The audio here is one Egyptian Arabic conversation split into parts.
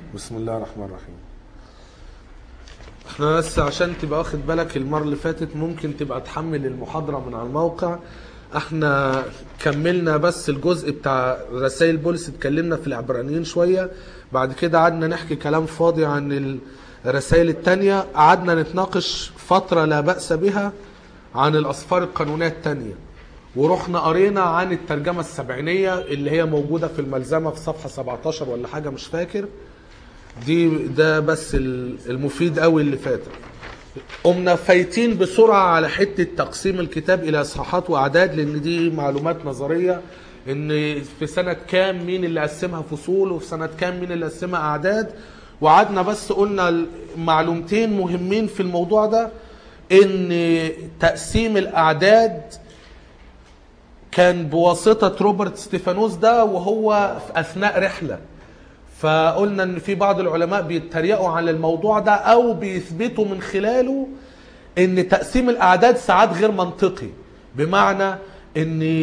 بسم الله الرحمن الرحيم احنا بس عشان تبقى واخد بالك المرة اللي فاتت ممكن تبقى تحمل المحاضرة من على الموقع احنا كملنا بس الجزء بتاع رسائل بولس اتكلمنا في العبرانيين شوية بعد كده قعدنا نحكي كلام فاضي عن الرسائل التانية قعدنا نتناقش فترة لا بأس بها عن الأسفار القانونية التانية ورحنا قرينا عن الترجمة السبعينية اللي هي موجودة في الملزمة في صفحة 17 ولا حاجة مش فاكر دي ده بس المفيد قوي اللي فات قمنا فايتين بسرعة على حتة تقسيم الكتاب إلى إصحاحات وأعداد لأن دي معلومات نظرية إن في سنة كام مين اللي قسمها فصول وفي سنة كام مين اللي قسمها أعداد وقعدنا بس قلنا معلومتين مهمين في الموضوع ده إن تقسيم الأعداد كان بواسطة روبرت ستيفانوس ده وهو في أثناء رحلة فقلنا ان في بعض العلماء بيتريقوا على الموضوع ده او بيثبتوا من خلاله ان تقسيم الاعداد ساعات غير منطقي بمعنى ان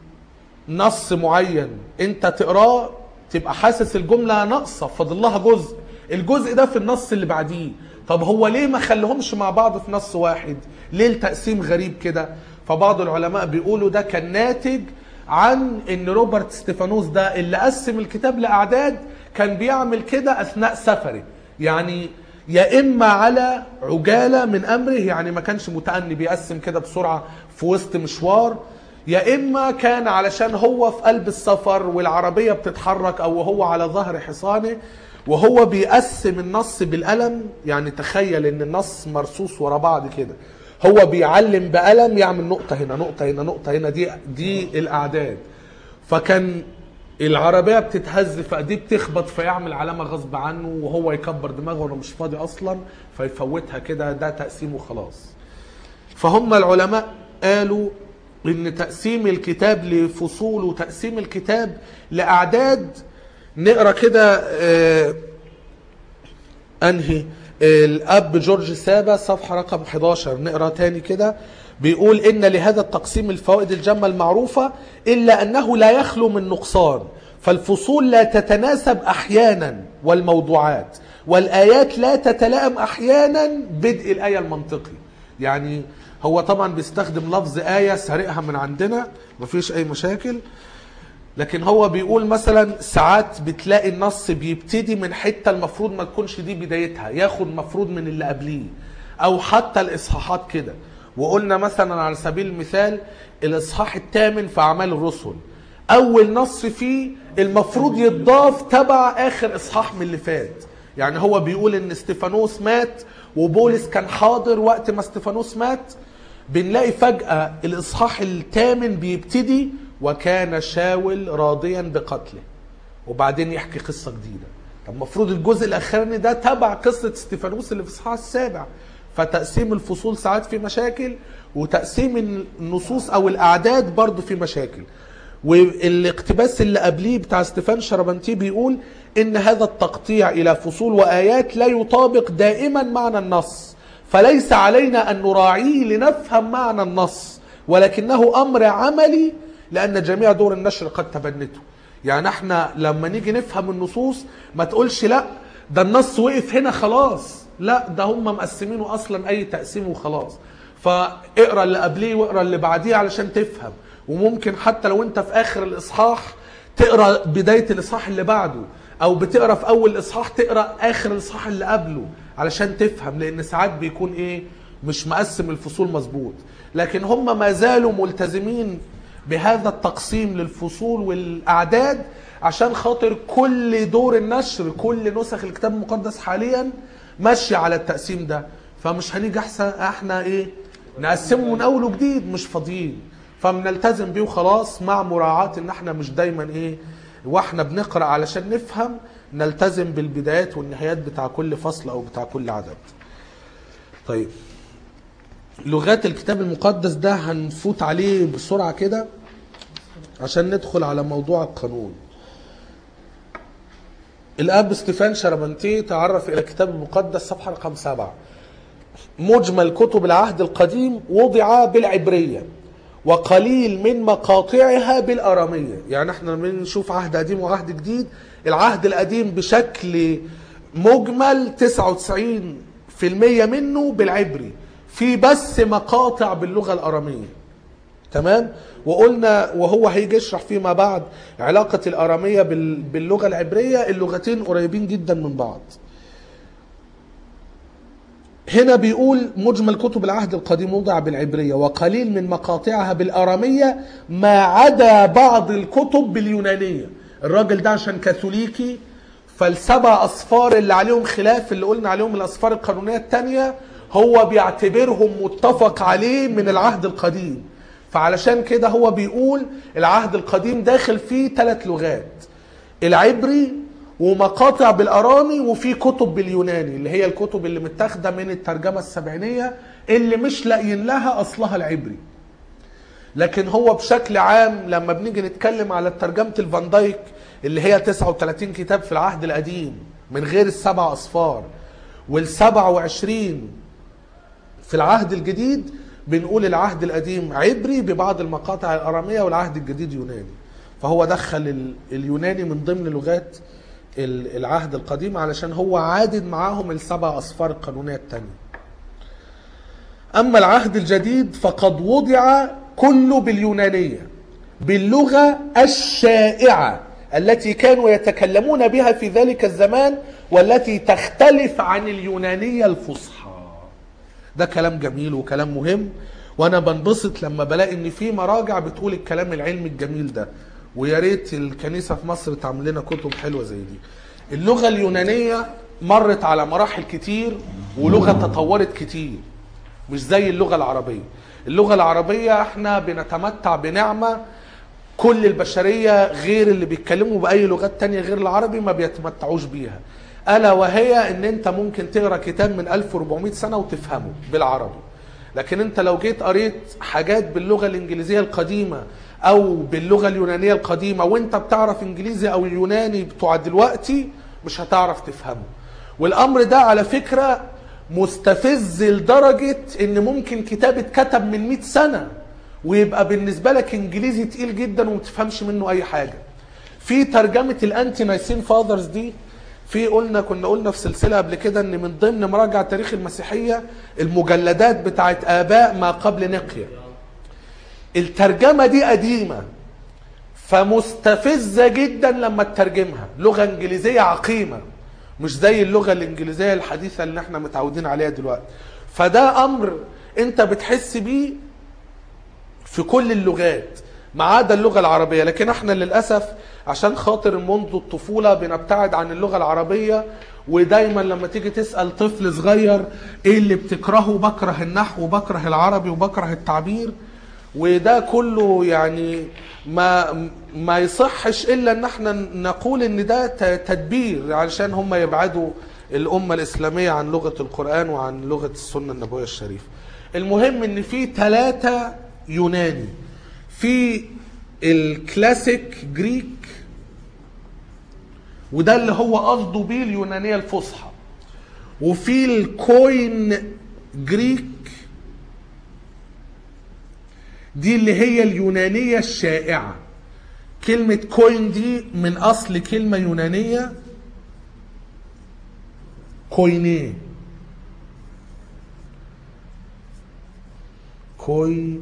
نص معين انت تقراه تبقى حاسس الجمله ناقصه فاضل لها جزء الجزء ده في النص اللي بعديه طب هو ليه ما خليهمش مع بعض في نص واحد ليه التقسيم غريب كده فبعض العلماء بيقولوا ده كان ناتج عن ان روبرت ستيفانوس ده اللي قسم الكتاب لاعداد كان بيعمل كده اثناء سفره يعني يا اما على عجاله من امره يعني ما كانش متأني بيقسم كده بسرعه في وسط مشوار يا اما كان علشان هو في قلب السفر والعربيه بتتحرك او هو على ظهر حصانه وهو بيقسم النص بالقلم يعني تخيل ان النص مرصوص ورا بعض كده هو بيعلم بقلم يعمل نقطة هنا نقطة هنا نقطة هنا دي دي الأعداد فكان العربية بتتهز فدي بتخبط فيعمل علامة غصب عنه وهو يكبر دماغه وانا مش فاضي أصلا فيفوتها كده ده تقسيم وخلاص فهم العلماء قالوا إن تقسيم الكتاب لفصول وتقسيم الكتاب لأعداد نقرا كده آه أنهي الاب جورج سابا صفحه رقم 11 نقرا تاني كده بيقول ان لهذا التقسيم الفوائد الجامه المعروفه الا انه لا يخلو من نقصان فالفصول لا تتناسب احيانا والموضوعات والايات لا تتلائم احيانا بدء الايه المنطقي يعني هو طبعا بيستخدم لفظ ايه سارقها من عندنا مفيش اي مشاكل لكن هو بيقول مثلا ساعات بتلاقي النص بيبتدي من حته المفروض ما تكونش دي بدايتها ياخد مفروض من اللي قبليه او حتى الاصحاحات كده وقلنا مثلا على سبيل المثال الاصحاح الثامن في اعمال الرسل اول نص فيه المفروض يتضاف تبع اخر اصحاح من اللي فات يعني هو بيقول ان استفانوس مات وبولس كان حاضر وقت ما استفانوس مات بنلاقي فجأة الإصحاح الثامن بيبتدي وكان شاول راضيا بقتله وبعدين يحكي قصة جديدة طب المفروض الجزء الأخراني ده تبع قصة استفانوس اللي في الإصحاح السابع فتقسيم الفصول ساعات في مشاكل وتقسيم النصوص أو الأعداد برضه في مشاكل والاقتباس اللي قبليه بتاع ستيفان شربنتي بيقول ان هذا التقطيع الى فصول وايات لا يطابق دائما معنى النص فليس علينا ان نراعيه لنفهم معنى النص ولكنه امر عملي لان جميع دور النشر قد تبنته يعني احنا لما نيجي نفهم النصوص ما تقولش لا ده النص وقف هنا خلاص لا ده هم مقسمينه اصلا اي تقسيم وخلاص فاقرا اللي قبليه واقرا اللي بعديه علشان تفهم وممكن حتى لو انت في اخر الاصحاح تقرا بدايه الاصحاح اللي بعده او بتقرا في اول اصحاح تقرا اخر الاصحاح اللي قبله علشان تفهم لان ساعات بيكون ايه مش مقسم الفصول مظبوط لكن هم ما زالوا ملتزمين بهذا التقسيم للفصول والاعداد عشان خاطر كل دور النشر كل نسخ الكتاب المقدس حاليا ماشيه على التقسيم ده فمش هنيجي احسن احنا ايه نقسمه من اول وجديد مش فاضيين فبنلتزم بيه وخلاص مع مراعاة ان احنا مش دايما ايه واحنا بنقرا علشان نفهم نلتزم بالبدايات والنهايات بتاع كل فصل او بتاع كل عدد. طيب لغات الكتاب المقدس ده هنفوت عليه بسرعه كده عشان ندخل على موضوع القانون. الاب ستيفان شربنتي تعرف الى الكتاب المقدس صفحه رقم سبعه. مجمل كتب العهد القديم وضع بالعبريه وقليل من مقاطعها بالاراميه يعني احنا لما نشوف عهد قديم وعهد جديد العهد القديم بشكل مجمل 99% منه بالعبري في بس مقاطع باللغة الأرامية تمام وقلنا وهو هيجي يشرح فيما بعد علاقة الأرامية بال- باللغة العبرية اللغتين قريبين جدا من بعض هنا بيقول مجمل كتب العهد القديم وضع بالعبرية وقليل من مقاطعها بالأرامية ما عدا بعض الكتب باليونانية الراجل ده عشان كاثوليكي فالسبع أصفار اللي عليهم خلاف اللي قلنا عليهم الأصفار القانونية التانية هو بيعتبرهم متفق عليه من العهد القديم فعلشان كده هو بيقول العهد القديم داخل فيه ثلاث لغات العبري ومقاطع بالارامي وفي كتب باليوناني اللي هي الكتب اللي متاخده من الترجمه السبعينيه اللي مش لاقيين لها اصلها العبري لكن هو بشكل عام لما بنيجي نتكلم على ترجمه الفان دايك اللي هي 39 كتاب في العهد القديم من غير السبع اصفار وال 27 في العهد الجديد بنقول العهد القديم عبري ببعض المقاطع الاراميه والعهد الجديد يوناني فهو دخل ال- اليوناني من ضمن لغات ال- العهد القديم علشان هو عادد معاهم السبع اصفار القانونيه الثانيه اما العهد الجديد فقد وضع كله باليونانيه باللغه الشائعه التي كانوا يتكلمون بها في ذلك الزمان والتي تختلف عن اليونانيه الفصحى ده كلام جميل وكلام مهم وانا بنبسط لما بلاقي ان في مراجع بتقول الكلام العلمي الجميل ده ويا ريت الكنيسه في مصر تعمل لنا كتب حلوه زي دي اللغه اليونانيه مرت على مراحل كتير ولغه تطورت كتير مش زي اللغه العربيه اللغه العربيه احنا بنتمتع بنعمه كل البشريه غير اللي بيتكلموا باي لغات تانية غير العربي ما بيتمتعوش بيها الا وهي ان انت ممكن تقرا كتاب من 1400 سنه وتفهمه بالعربي لكن انت لو جيت قريت حاجات باللغه الانجليزيه القديمه او باللغه اليونانيه القديمه وانت بتعرف انجليزي او يوناني بتوع دلوقتي مش هتعرف تفهمه والامر ده على فكره مستفز لدرجه ان ممكن كتاب اتكتب من 100 سنه ويبقى بالنسبه لك انجليزي تقيل جدا وما تفهمش منه اي حاجه في ترجمه الانتي نايسين فاذرز دي في قلنا كنا قلنا في سلسله قبل كده ان من ضمن مراجع تاريخ المسيحيه المجلدات بتاعت اباء ما قبل نقيه الترجمه دي قديمه فمستفزه جدا لما تترجمها لغه انجليزيه عقيمه مش زي اللغه الانجليزيه الحديثه اللي احنا متعودين عليها دلوقتي فده امر انت بتحس بيه في كل اللغات ما عدا اللغه العربيه لكن احنا للاسف عشان خاطر منذ الطفوله بنبتعد عن اللغه العربيه ودايما لما تيجي تسال طفل صغير ايه اللي بتكرهه بكره النحو وبكره العربي وبكره التعبير وده كله يعني ما ما يصحش الا ان احنا نقول ان ده ت- تدبير علشان هم يبعدوا الامه الاسلاميه عن لغه القران وعن لغه السنه النبويه الشريفه. المهم ان في ثلاثه يوناني في الكلاسيك جريك وده اللي هو قصده بيه اليونانيه الفصحى وفي الكوين جريك دي اللي هي اليونانية الشائعة كلمة كوين دي من أصل كلمة يونانية كوينيه كوي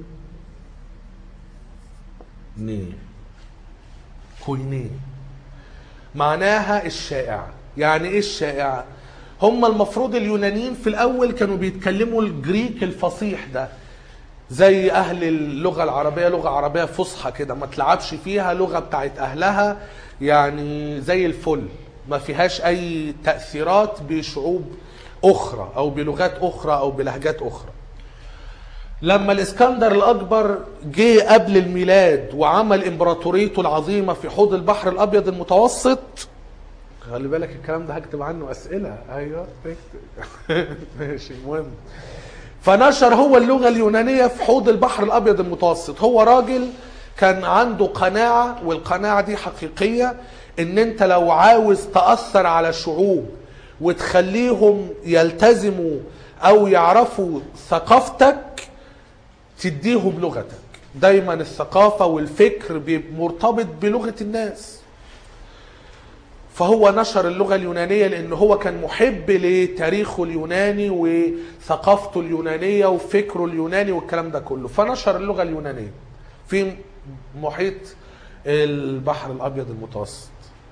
ني كوينيه معناها الشائعة يعني ايه الشائعة هم المفروض اليونانيين في الاول كانوا بيتكلموا الجريك الفصيح ده زي اهل اللغه العربيه لغه عربيه فصحى كده ما تلعبش فيها لغه بتاعت اهلها يعني زي الفل ما فيهاش اي تاثيرات بشعوب اخرى او بلغات اخرى او بلهجات اخرى لما الاسكندر الاكبر جه قبل الميلاد وعمل امبراطوريته العظيمه في حوض البحر الابيض المتوسط خلي بالك الكلام ده هكتب عنه اسئله ايوه اكتب. ماشي المهم فنشر هو اللغه اليونانيه في حوض البحر الابيض المتوسط هو راجل كان عنده قناعه والقناعه دي حقيقيه ان انت لو عاوز تاثر على شعوب وتخليهم يلتزموا او يعرفوا ثقافتك تديهم لغتك دايما الثقافه والفكر بيبقى مرتبط بلغه الناس فهو نشر اللغة اليونانية لأنه هو كان محب لتاريخه اليوناني وثقافته اليونانية وفكره اليوناني والكلام ده كله فنشر اللغة اليونانية في محيط البحر الأبيض المتوسط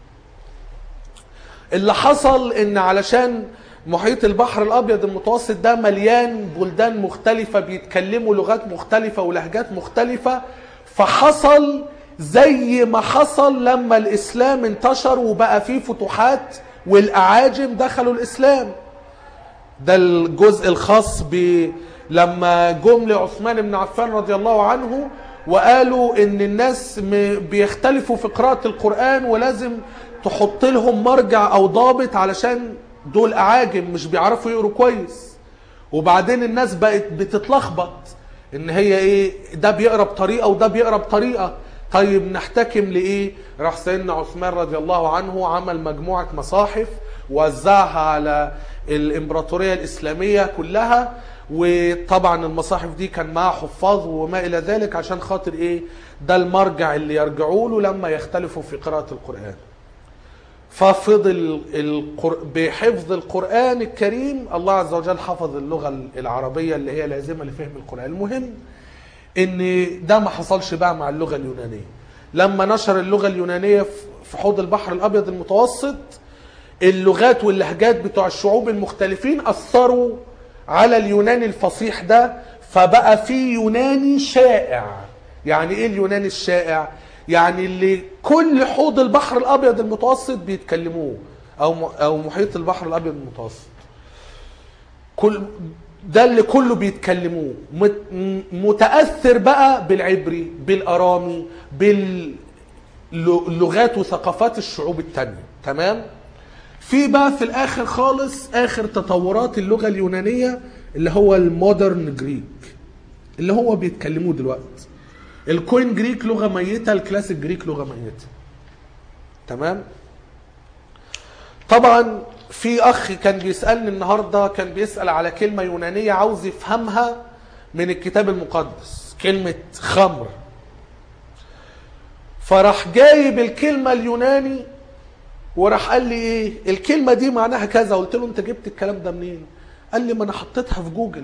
اللي حصل ان علشان محيط البحر الابيض المتوسط ده مليان بلدان مختلفة بيتكلموا لغات مختلفة ولهجات مختلفة فحصل زي ما حصل لما الاسلام انتشر وبقى فيه فتوحات والاعاجم دخلوا الاسلام ده الجزء الخاص ب لما جم لعثمان بن عفان رضي الله عنه وقالوا ان الناس م- بيختلفوا في قراءة القرآن ولازم تحط لهم مرجع او ضابط علشان دول اعاجم مش بيعرفوا يقروا كويس وبعدين الناس بقت بتتلخبط ان هي ايه ده بيقرا بطريقه وده بيقرا بطريقه طيب نحتكم لايه راح سيدنا عثمان رضي الله عنه عمل مجموعه مصاحف وزعها على الامبراطوريه الاسلاميه كلها وطبعا المصاحف دي كان معاها حفاظ وما الى ذلك عشان خاطر ايه ده المرجع اللي يرجعوا له لما يختلفوا في قراءه القران ففضل القر... بحفظ القرآن الكريم الله عز وجل حفظ اللغة العربية اللي هي لازمة لفهم القرآن المهم ان ده ما حصلش بقى مع اللغة اليونانية لما نشر اللغة اليونانية في حوض البحر الأبيض المتوسط اللغات واللهجات بتوع الشعوب المختلفين أثروا على اليوناني الفصيح ده فبقى في يوناني شائع يعني ايه اليوناني الشائع يعني اللي كل حوض البحر الابيض المتوسط بيتكلموه او م- او محيط البحر الابيض المتوسط كل ده اللي كله بيتكلموه مت- م- متاثر بقى بالعبري بالارامي باللغات وثقافات الشعوب التانية تمام في بقى في الاخر خالص اخر تطورات اللغه اليونانيه اللي هو المودرن جريك اللي هو بيتكلموه دلوقتي الكوين جريك لغه ميته الكلاسيك جريك لغه ميته تمام طبعا في اخ كان بيسالني النهارده كان بيسال على كلمه يونانيه عاوز يفهمها من الكتاب المقدس كلمه خمر فراح جايب الكلمه اليوناني وراح قال لي ايه الكلمه دي معناها كذا قلت له انت جبت الكلام ده منين قال لي ما انا حطيتها في جوجل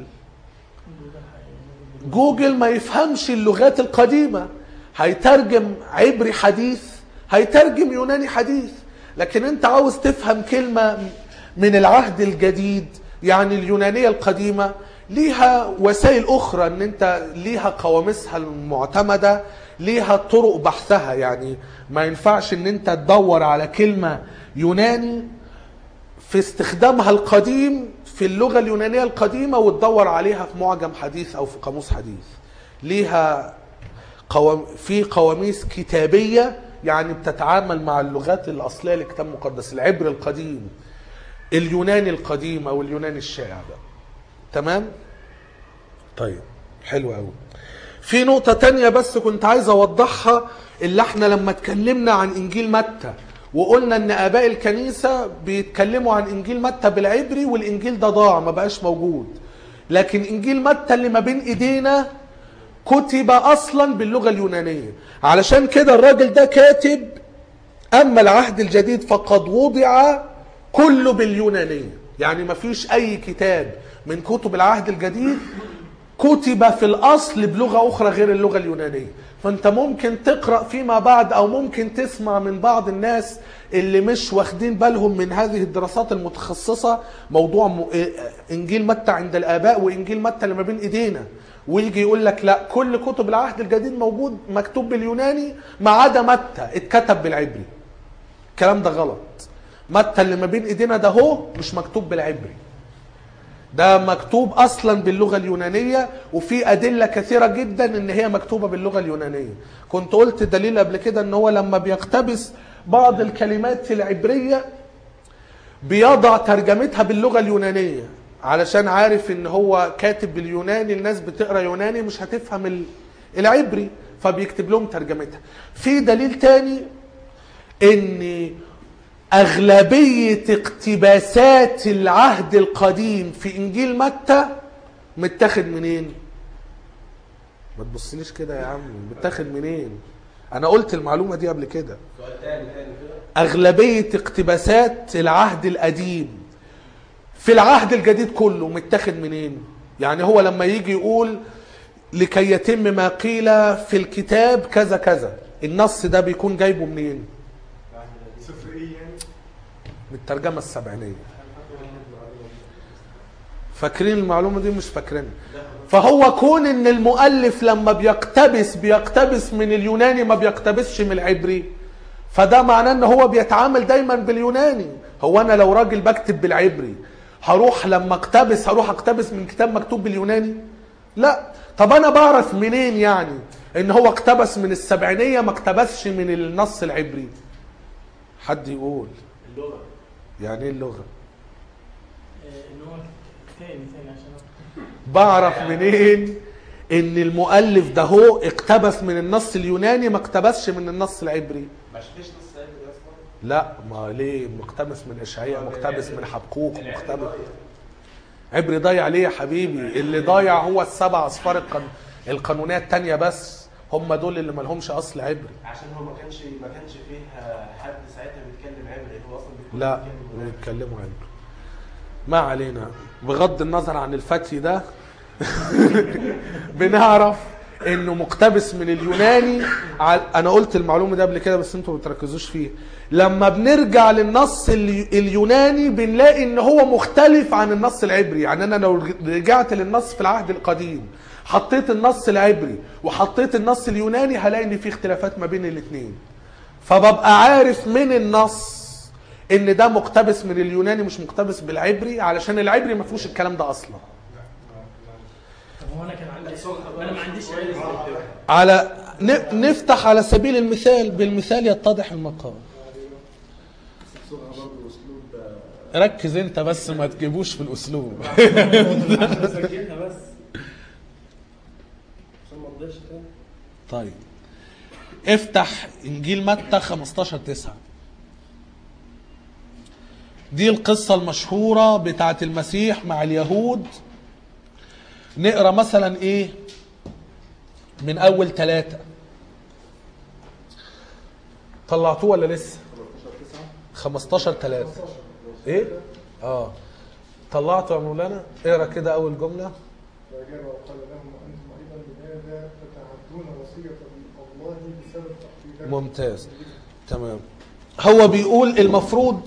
جوجل ما يفهمش اللغات القديمة هيترجم عبري حديث هيترجم يوناني حديث لكن انت عاوز تفهم كلمة من العهد الجديد يعني اليونانية القديمة ليها وسائل أخرى ان انت ليها قواميسها المعتمدة ليها طرق بحثها يعني ما ينفعش ان انت تدور على كلمة يوناني في استخدامها القديم في اللغة اليونانية القديمة وتدور عليها في معجم حديث أو في قاموس حديث ليها قوام في قواميس كتابية يعني بتتعامل مع اللغات الأصلية للكتاب المقدس العبر القديم اليوناني القديم أو اليوناني الشائع ده تمام طيب حلو قوي في نقطة تانية بس كنت عايز أوضحها اللي احنا لما اتكلمنا عن إنجيل متى وقلنا ان اباء الكنيسة بيتكلموا عن انجيل متى بالعبري والانجيل ده ضاع ما بقاش موجود لكن انجيل متى اللي ما بين ايدينا كتب اصلا باللغة اليونانية علشان كده الراجل ده كاتب اما العهد الجديد فقد وضع كله باليونانية يعني ما فيش اي كتاب من كتب العهد الجديد كتب في الاصل بلغه اخرى غير اللغه اليونانيه فانت ممكن تقرا فيما بعد او ممكن تسمع من بعض الناس اللي مش واخدين بالهم من هذه الدراسات المتخصصه موضوع م... انجيل متى عند الاباء وانجيل متى اللي ما بين ايدينا ويجي يقول لك لا كل كتب العهد الجديد موجود مكتوب باليوناني ما عدا متى اتكتب بالعبري الكلام ده غلط متى اللي ما بين ايدينا ده هو مش مكتوب بالعبري ده مكتوب اصلا باللغه اليونانيه وفي ادله كثيره جدا ان هي مكتوبه باللغه اليونانيه كنت قلت دليل قبل كده ان هو لما بيقتبس بعض الكلمات العبريه بيضع ترجمتها باللغه اليونانيه علشان عارف ان هو كاتب باليوناني الناس بتقرا يوناني مش هتفهم ال- العبري فبيكتب لهم ترجمتها في دليل تاني ان أغلبية اقتباسات العهد القديم في إنجيل متى متاخد منين؟ ما تبصليش كده يا عم متاخد منين؟ أنا قلت المعلومة دي قبل كده سؤال تاني تاني كده اغلبيه اقتباسات العهد القديم في العهد الجديد كله متاخد منين يعني هو لما يجي يقول لكي يتم ما قيل في الكتاب كذا كذا النص ده بيكون جايبه منين صفر ايه يعني من الترجمه السبعينيه فاكرين المعلومه دي مش فاكرينها فهو كون ان المؤلف لما بيقتبس بيقتبس من اليوناني ما بيقتبسش من العبري فده معناه ان هو بيتعامل دايما باليوناني هو انا لو راجل بكتب بالعبري هروح لما اقتبس هروح اقتبس من كتاب مكتوب باليوناني لا طب انا بعرف منين يعني ان هو اقتبس من السبعينيه ما اقتبسش من النص العبري حد يقول اللغه يعني ايه اللغه ان هو ثاني ثاني عشان بعرف منين ان المؤلف ده هو اقتبس من النص اليوناني ما اقتبسش من النص العبري ما شفتش نص عبري اصلا لا ما ليه مقتبس من اشعياء مقتبس من حبقوق مقتبس عبري ضايع ليه يا حبيبي اللي ضايع هو السبع اصفار القان... القانونيه التانية بس هم دول اللي مالهمش اصل عبري عشان هو ما كانش ما كانش فيه حد ساعتها بيتكلم عبري هو اصلا بيكون لا بيتكلم بيتكلموا عبري ما علينا بغض النظر عن الفتي ده بنعرف انه مقتبس من اليوناني ع- انا قلت المعلومه دي قبل كده بس انتوا ما بتركزوش فيها لما بنرجع للنص ال- اليوناني بنلاقي ان هو مختلف عن النص العبري يعني انا لو رجعت للنص في العهد القديم حطيت النص العبري وحطيت النص اليوناني هلاقي ان في اختلافات ما بين الاثنين فببقى عارف من النص ان ده مقتبس من اليوناني مش مقتبس بالعبري علشان العبري ما فيهوش الكلام ده اصلا طب هو انا كان عندي انا ما عنديش علم على ن- نفتح على سبيل المثال بالمثال يتضح المقام صورها برضه اسلوب ركز انت بس ما تجيبوش في الاسلوب سجلها بس عشان ما تضيعش تاني طيب افتح انجيل متى 15 9 دي القصة المشهورة بتاعت المسيح مع اليهود نقرا مثلا ايه من اول ثلاثة طلعتوه ولا لسه 15 3 ايه اه طلعته يا مولانا اقرا كده اول جمله فأجاب وقال لهم وأنتم أيضا لماذا تتعدون وصية الله بسبب تحقيقات ممتاز تمام هو بيقول المفروض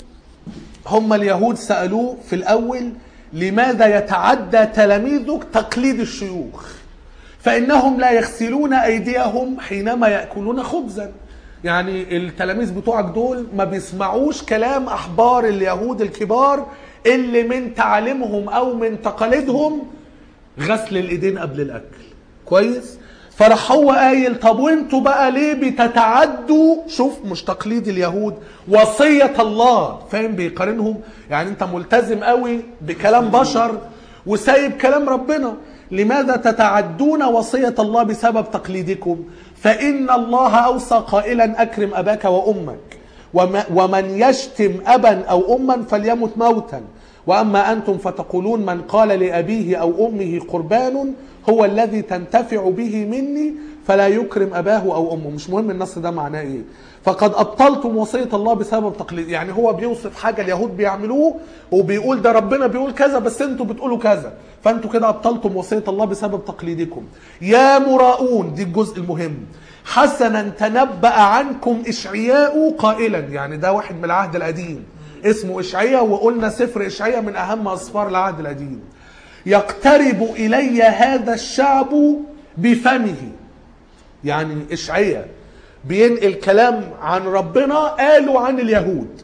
هم اليهود سألوه في الأول لماذا يتعدى تلاميذك تقليد الشيوخ فإنهم لا يغسلون أيديهم حينما يأكلون خبزا يعني التلاميذ بتوعك دول ما بيسمعوش كلام أحبار اليهود الكبار اللي من تعاليمهم أو من تقاليدهم غسل الإيدين قبل الأكل كويس فراح هو قايل طب وانتوا بقى ليه بتتعدوا شوف مش تقليد اليهود وصية الله فاهم بيقارنهم يعني انت ملتزم قوي بكلام بشر وسايب كلام ربنا لماذا تتعدون وصية الله بسبب تقليدكم فإن الله أوصى قائلا أكرم أباك وأمك وم- ومن يشتم أبا أو أما فليمت موتا وأما أنتم فتقولون من قال لأبيه أو أمه قربان هو الذي تنتفع به مني فلا يكرم أباه أو أمه مش مهم النص ده معناه إيه فقد أبطلتم وصية الله بسبب تقليد يعني هو بيوصف حاجة اليهود بيعملوه وبيقول ده ربنا بيقول كذا بس انتوا بتقولوا كذا فانتوا كده أبطلتم وصية الله بسبب تقليدكم يا مراؤون دي الجزء المهم حسنا تنبأ عنكم إشعياء قائلا يعني ده واحد من العهد القديم اسمه إشعياء وقلنا سفر إشعياء من أهم أسفار العهد القديم يقترب إلي هذا الشعب بفمه يعني إشعياء بينقل كلام عن ربنا قالوا عن اليهود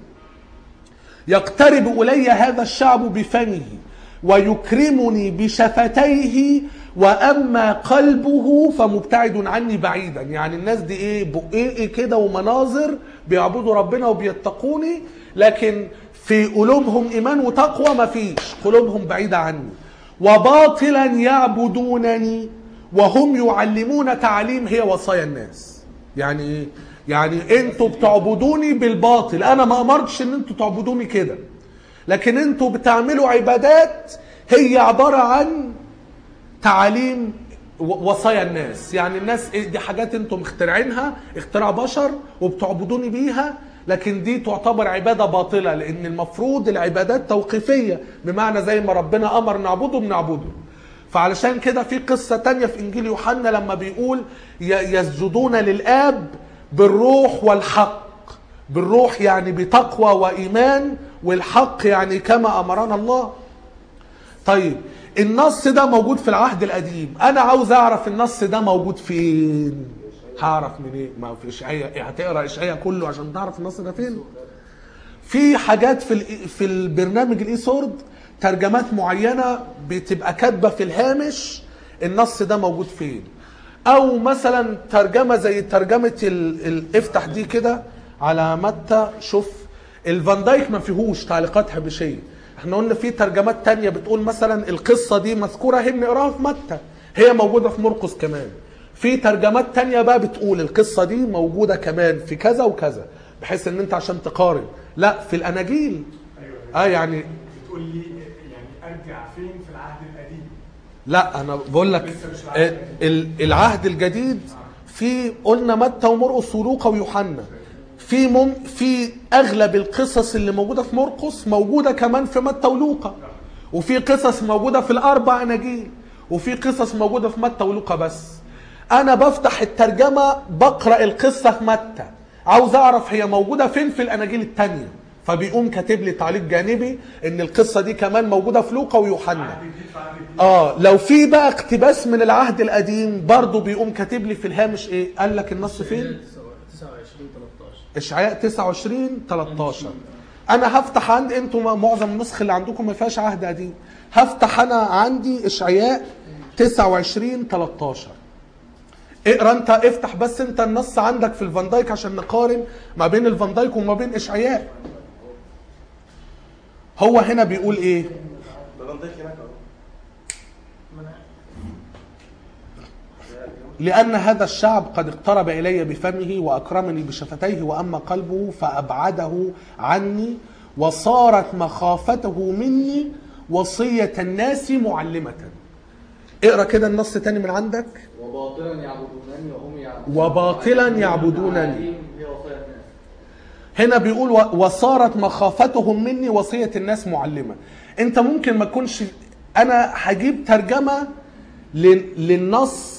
يقترب إلي هذا الشعب بفمه ويكرمني بشفتيه وأما قلبه فمبتعد عني بعيدا يعني الناس دي إيه بقيقي كده ومناظر بيعبدوا ربنا وبيتقوني لكن في قلوبهم إيمان وتقوى مفيش قلوبهم بعيدة عني وباطلا يعبدونني وهم يعلمون تعليم هي وصايا الناس يعني ايه يعني انتوا بتعبدوني بالباطل انا ما امرتش ان انتوا تعبدوني كده لكن انتوا بتعملوا عبادات هي عبارة عن تعاليم و- وصايا الناس يعني الناس إيه دي حاجات انتم مخترعينها اختراع بشر وبتعبدوني بيها لكن دي تعتبر عبادة باطلة لأن المفروض العبادات توقيفية بمعنى زي ما ربنا أمر نعبده بنعبده فعلشان كده في قصة تانية في إنجيل يوحنا لما بيقول ي- يسجدون للآب بالروح والحق بالروح يعني بتقوى وإيمان والحق يعني كما أمرنا الله طيب النص ده موجود في العهد القديم انا عاوز اعرف النص ده موجود فين هعرف منين ما في اشعياء هتقرا اشعياء كله عشان تعرف النص ده فين في حاجات في ال- في البرنامج الاي سورد ترجمات معينه بتبقى كاتبه في الهامش النص ده موجود فين او مثلا ترجمه زي ترجمه ال... ال... افتح دي كده على متى شوف الفان دايك ما فيهوش تعليقات هامشيه احنا قلنا في ترجمات تانية بتقول مثلا القصه دي مذكوره هي بنقراها في متى هي موجوده في مرقس كمان في ترجمات تانية بقى بتقول القصه دي موجوده كمان في كذا وكذا بحيث ان انت عشان تقارن لا في الاناجيل ايوه اه يعني بتقول لي يعني ارجع فين في العهد القديم لا انا بقول لك لسه مش العهد ال- ال- العهد الجديد في قلنا متى ومرقس ولوقا ويوحنا في مم في اغلب القصص اللي موجوده في مرقس موجوده كمان في متى ولوقا وفي قصص موجوده في الاربع اناجيل وفي قصص موجوده في متى ولوقا بس انا بفتح الترجمه بقرا القصه في متى عاوز اعرف هي موجوده فين في الاناجيل التانية فبيقوم كاتب لي تعليق جانبي ان القصه دي كمان موجوده في لوقا ويوحنا عهد جديد في عهد جديد اه لو في بقى اقتباس من العهد القديم برضه بيقوم كاتب لي في الهامش ايه قال لك النص فين 29 13 اشعياء 29 13 انا هفتح عند انتوا معظم النسخ اللي عندكم ما فيهاش عهد قديم هفتح انا عندي اشعياء 29 13 اقرا انت افتح بس انت النص عندك في الفان دايك عشان نقارن ما بين الفان دايك وما بين اشعياء هو هنا بيقول ايه ده نضيف هناك اهو لأن هذا الشعب قد اقترب إلي بفمه وأكرمني بشفتيه وأما قلبه فأبعده عني وصارت مخافته مني وصية الناس معلمة اقرا كده النص تاني من عندك وباطلا يعبدونني وهم يعبدون وباطلا يعبدونني. هي وصايا الناس هنا بيقول و- وصارت مخافتهم مني وصية الناس معلمة انت ممكن ما تكونش انا هجيب ترجمة لل- للنص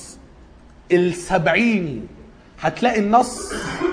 السبعيني هتلاقي النص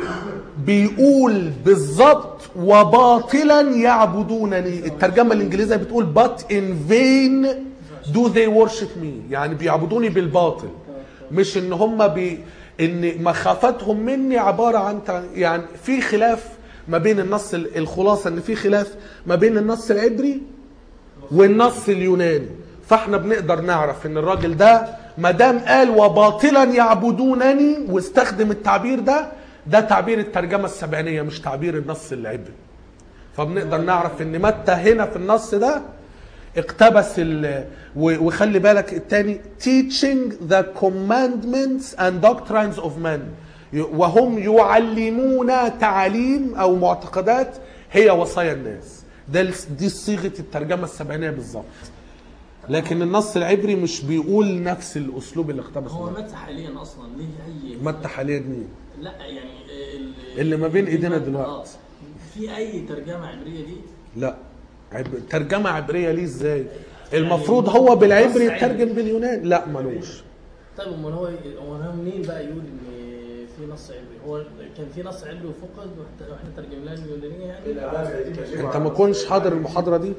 بيقول بالظبط وباطلا يعبدونني الترجمة الانجليزية بتقول but in vain do they worship me يعني بيعبدوني بالباطل مش ان هم بي ان مخافتهم مني عبارة عن تع- يعني في خلاف ما بين النص ال- الخلاصة ان في خلاف ما بين النص العبري والنص اليوناني فاحنا بنقدر نعرف ان الراجل ده ما دام قال وباطلا يعبدونني واستخدم التعبير ده ده تعبير الترجمه السبعينيه مش تعبير النص العبري فبنقدر نعرف ان متى هنا في النص ده اقتبس ال و- وخلي بالك التاني teaching the commandments and doctrines of men ي- وهم يعلمون تعاليم او معتقدات هي وصايا الناس ده ال- دي صيغه الترجمه السبعينيه بالظبط لكن النص العبري مش بيقول نفس الاسلوب اللي اقتبس هو منه. متى حاليا اصلا ليه اي متى حاليا مين لا يعني ال- اللي ما بين ايدينا آه. دلوقتي. في اي ترجمه عبريه دي لا عب... ترجمه عبريه ليه ازاي المفروض هو بالعبري يترجم باليونان لا ملوش طيب امال هو امال هو منين بقى يقول ان في نص عبري هو كان في نص عبري وفقد واحنا واحنا ترجمناه اليونانيه يعني العهد القديم يا انت ما كنتش حاضر المحاضره دي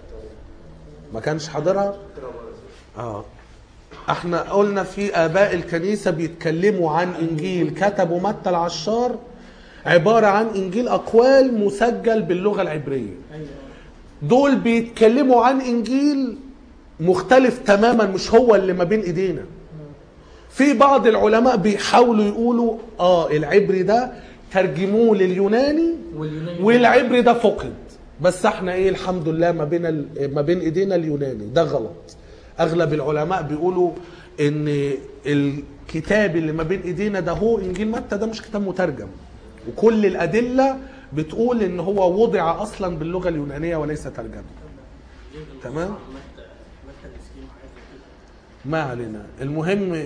ما كانش حاضرها اه احنا قلنا في اباء الكنيسه بيتكلموا عن انجيل كتبوا متى العشار عباره عن انجيل اقوال مسجل باللغه العبريه ايوه دول بيتكلموا عن انجيل مختلف تماما مش هو اللي ما بين ايدينا في بعض العلماء بيحاولوا يقولوا اه العبري ده ترجموه لليوناني واليوناني والعبري ده فقد بس احنا ايه الحمد لله ما بين ال- ما بين ايدينا اليوناني ده غلط اغلب العلماء بيقولوا ان الكتاب اللي ما بين ايدينا ده هو انجيل متى ده مش كتاب مترجم وكل الادله بتقول ان هو وضع اصلا باللغه اليونانيه وليس ترجمه تمام متى متى الاسكيم حاجه زي كده ما علينا المهم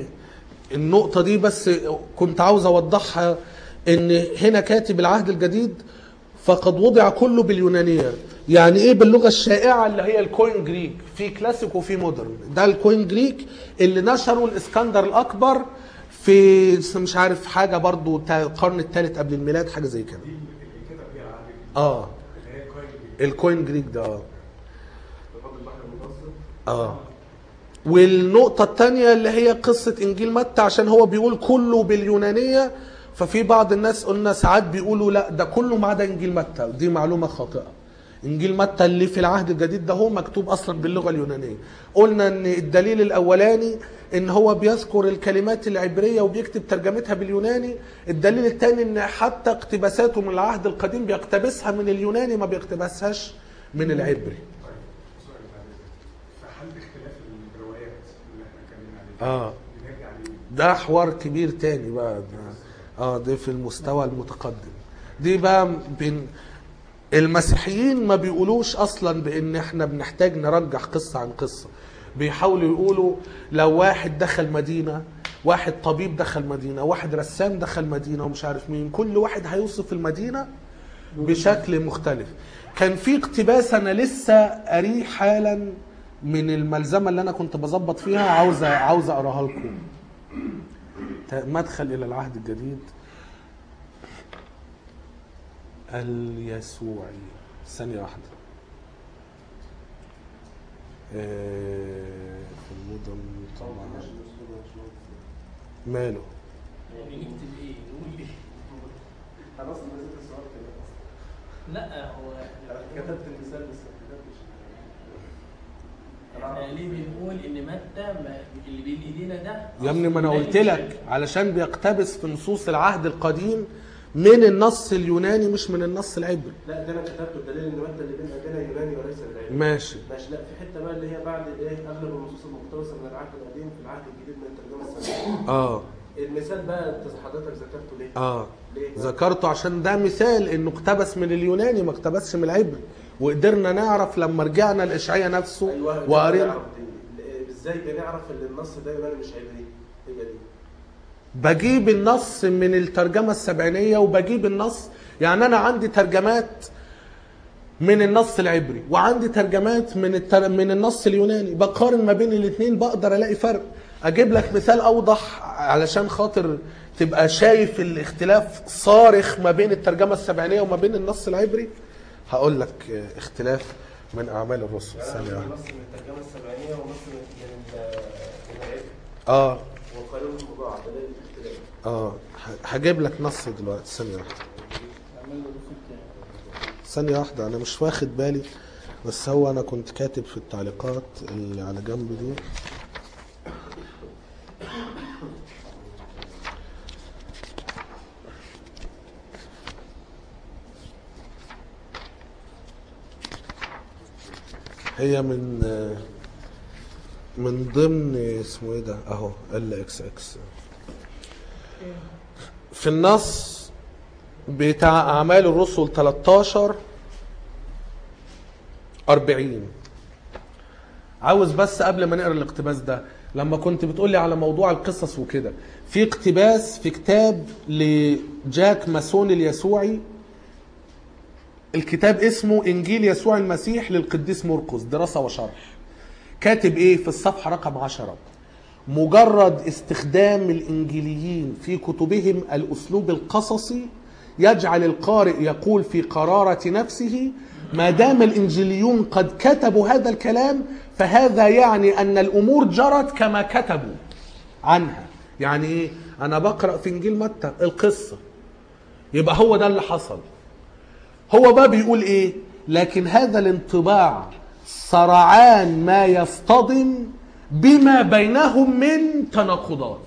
النقطة دي بس كنت عاوز أوضحها إن هنا كاتب العهد الجديد فقد وضع كله باليونانية يعني ايه باللغة الشائعة اللي هي الكوين جريك في كلاسيك وفي مودرن ده الكوين جريك اللي نشره الاسكندر الاكبر في مش عارف حاجة برضو تا- القرن الثالث قبل الميلاد حاجة زي كده اه الكوين جريك ده اه اه والنقطة الثانية اللي هي قصة إنجيل متى عشان هو بيقول كله باليونانية ففي بعض الناس قلنا ساعات بيقولوا لا ده كله ما عدا إنجيل متى ودي معلومة خاطئة إنجيل متى اللي في العهد الجديد ده هو مكتوب أصلا باللغة اليونانية قلنا إن الدليل الأولاني إن هو بيذكر الكلمات العبرية وبيكتب ترجمتها باليوناني الدليل الثاني إن حتى اقتباساته من العهد القديم بيقتبسها من اليوناني ما بيقتبسهاش من العبري فحل اختلاف الروايات اللي احنا اتكلمنا عليه اه بنرجع ليه؟ ده حوار كبير تاني بقى ده اه ده في المستوى المتقدم دي بقى بين المسيحيين ما بيقولوش اصلا بان احنا بنحتاج نرجح قصة عن قصة بيحاولوا يقولوا لو واحد دخل مدينة واحد طبيب دخل مدينة واحد رسام دخل مدينة ومش عارف مين كل واحد هيوصف المدينة بشكل مختلف كان في اقتباس انا لسه قاريه حالا من الملزمه اللي انا كنت بظبط فيها عاوز عاوز اقراها لكم مدخل الى العهد الجديد اليسوعي ثانيه واحده آه، في المدن طبعا ماله يعني نكتب ايه نقول ايه خلاص نزلت السؤال كده لا هو أنا كتبت المثال بس ما كتبتش احنا ليه بنقول ان متى ما- اللي بين ايدينا ده يا ابني ما انا أصلاً قلت مش لك علشان بيقتبس في نصوص العهد القديم من النص اليوناني مش من النص العبري لا ده انا كتبته الدليل ان متى اللي بين ايدينا يوناني وليس بالعلم ماشي ماشي لا في حته بقى اللي هي بعد ايه اغلب النصوص المقتبسه من العهد القديم في العهد الجديد من الترجمه السنيه اه المثال بقى انت حضرتك ذكرته ليه؟ اه ليه؟ ذكرته عشان ده مثال انه اقتبس من اليوناني ما اقتبسش من العبري وقدرنا نعرف لما رجعنا لاشعياء نفسه ايوه ده وقرينا بنعرف دي. ازاي بنعرف ان النص ده يوناني مش عبري؟ هي دي بجيب النص من الترجمة السبعينية وبجيب النص يعني أنا عندي ترجمات من النص العبري وعندي ترجمات من التر... من النص اليوناني بقارن ما بين الاثنين بقدر الاقي فرق اجيب لك مثال اوضح علشان خاطر تبقى شايف الاختلاف صارخ ما بين الترجمة السبعينية وما بين النص العبري هقول لك آه، اختلاف من اعمال الرسل يعني ثانية أنا واحدة نص من الترجمه السبعينيه ونص من من ال- من العبري اه والقانون المضاعف ده الاختلاف اه ه- هجيب لك نص دلوقتي ثانية واحدة عمال له رسول كام ثانية واحدة أنا مش واخد بالي بس هو أنا كنت كاتب في التعليقات اللي على جنب دي هي من من ضمن اسمه ايه ده اهو ال اكس اكس في النص بتاع أعمال الرسل 13 40 عاوز بس قبل ما نقرا الاقتباس ده لما كنت بتقولي على موضوع القصص وكده في اقتباس في كتاب لجاك ماسون اليسوعي الكتاب اسمه انجيل يسوع المسيح للقديس مرقس دراسه وشرح كاتب ايه في الصفحه رقم 10 مجرد استخدام الانجيليين في كتبهم الاسلوب القصصي يجعل القارئ يقول في قرارة نفسه ما دام الانجيليون قد كتبوا هذا الكلام فهذا يعني ان الامور جرت كما كتبوا عنها يعني ايه انا بقرا في انجيل متى القصه يبقى هو ده اللي حصل هو بقى بيقول ايه لكن هذا الانطباع سرعان ما يصطدم بما بينهم من تناقضات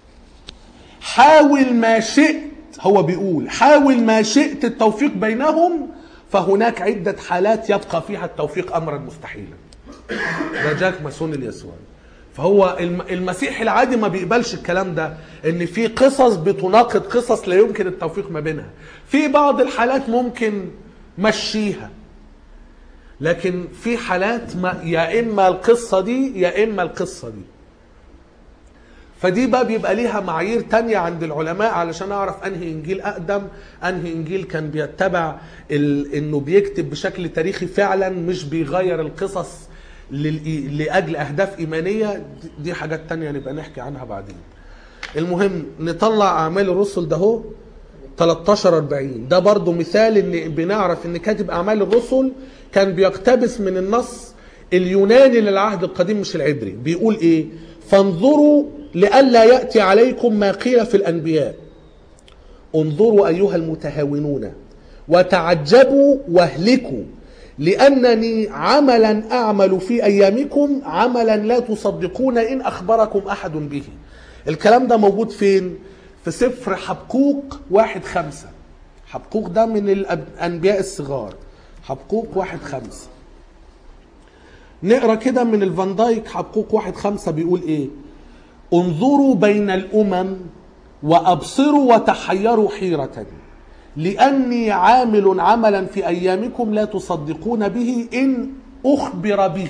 حاول ما شئت هو بيقول حاول ما شئت التوفيق بينهم فهناك عدة حالات يبقى فيها التوفيق أمرا مستحيلا ده جاك ماسون اليسوعي فهو الم- المسيح العادي ما بيقبلش الكلام ده ان في قصص بتناقض قصص لا يمكن التوفيق ما بينها في بعض الحالات ممكن مشيها لكن في حالات ما يا اما القصه دي يا اما القصه دي فدي بقى بيبقى ليها معايير تانية عند العلماء علشان اعرف انهي انجيل اقدم انهي انجيل كان بيتبع ال... انه بيكتب بشكل تاريخي فعلا مش بيغير القصص لل... لاجل اهداف ايمانيه دي- دي حاجات تانية نبقى نحكي عنها بعدين المهم نطلع اعمال الرسل ده هو 13 40 ده برضو مثال ان بنعرف ان كاتب اعمال الرسل كان بيقتبس من النص اليوناني للعهد القديم مش العبري بيقول ايه فانظروا لئلا ياتي عليكم ما قيل في الانبياء انظروا ايها المتهاونون وتعجبوا واهلكوا لانني عملا اعمل في ايامكم عملا لا تصدقون ان اخبركم احد به الكلام ده موجود فين في سفر حبقوق واحد خمسة حبقوق ده من الانبياء الصغار حبقوق واحد خمسة نقرا كده من الفان دايك حبقوق واحد خمسة بيقول ايه انظروا بين الامم وابصروا وتحيروا حيره لاني عامل عملا في ايامكم لا تصدقون به ان اخبر به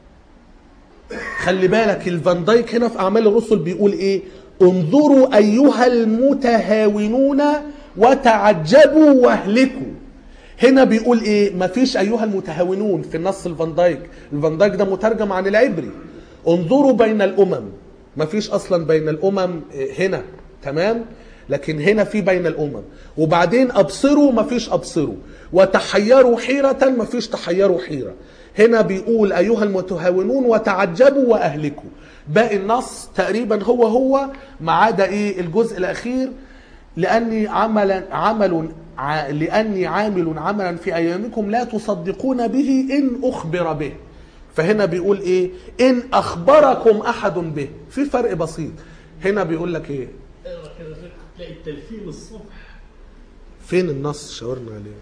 خلي بالك الفان دايك هنا في اعمال الرسل بيقول ايه انظروا ايها المتهاونون وتعجبوا واهلكوا هنا بيقول ايه مفيش ايها المتهاونون في النص الفان دايك الفان دايك ده مترجم عن العبري انظروا بين الامم مفيش اصلا بين الامم هنا تمام لكن هنا في بين الامم وبعدين ابصروا مفيش ابصروا وتحيروا حيرة مفيش تحيروا حيرة هنا بيقول ايها المتهاونون وتعجبوا واهلكوا باقي النص تقريبا هو هو ما عدا ايه الجزء الاخير لاني عملا عمل ع- لاني عامل عملا في ايامكم لا تصدقون به ان اخبر به فهنا بيقول ايه ان اخبركم احد به في فرق بسيط هنا بيقول لك ايه اقرا كده تلاقي التلفين الصبح فين النص شاورنا عليه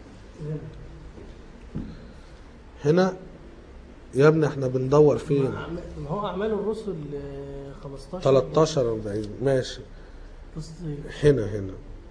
هنا يا ابني احنا بندور فين أعم- ما هو اعمال الرسل آه، 15 13 40 ماشي بص هنا هنا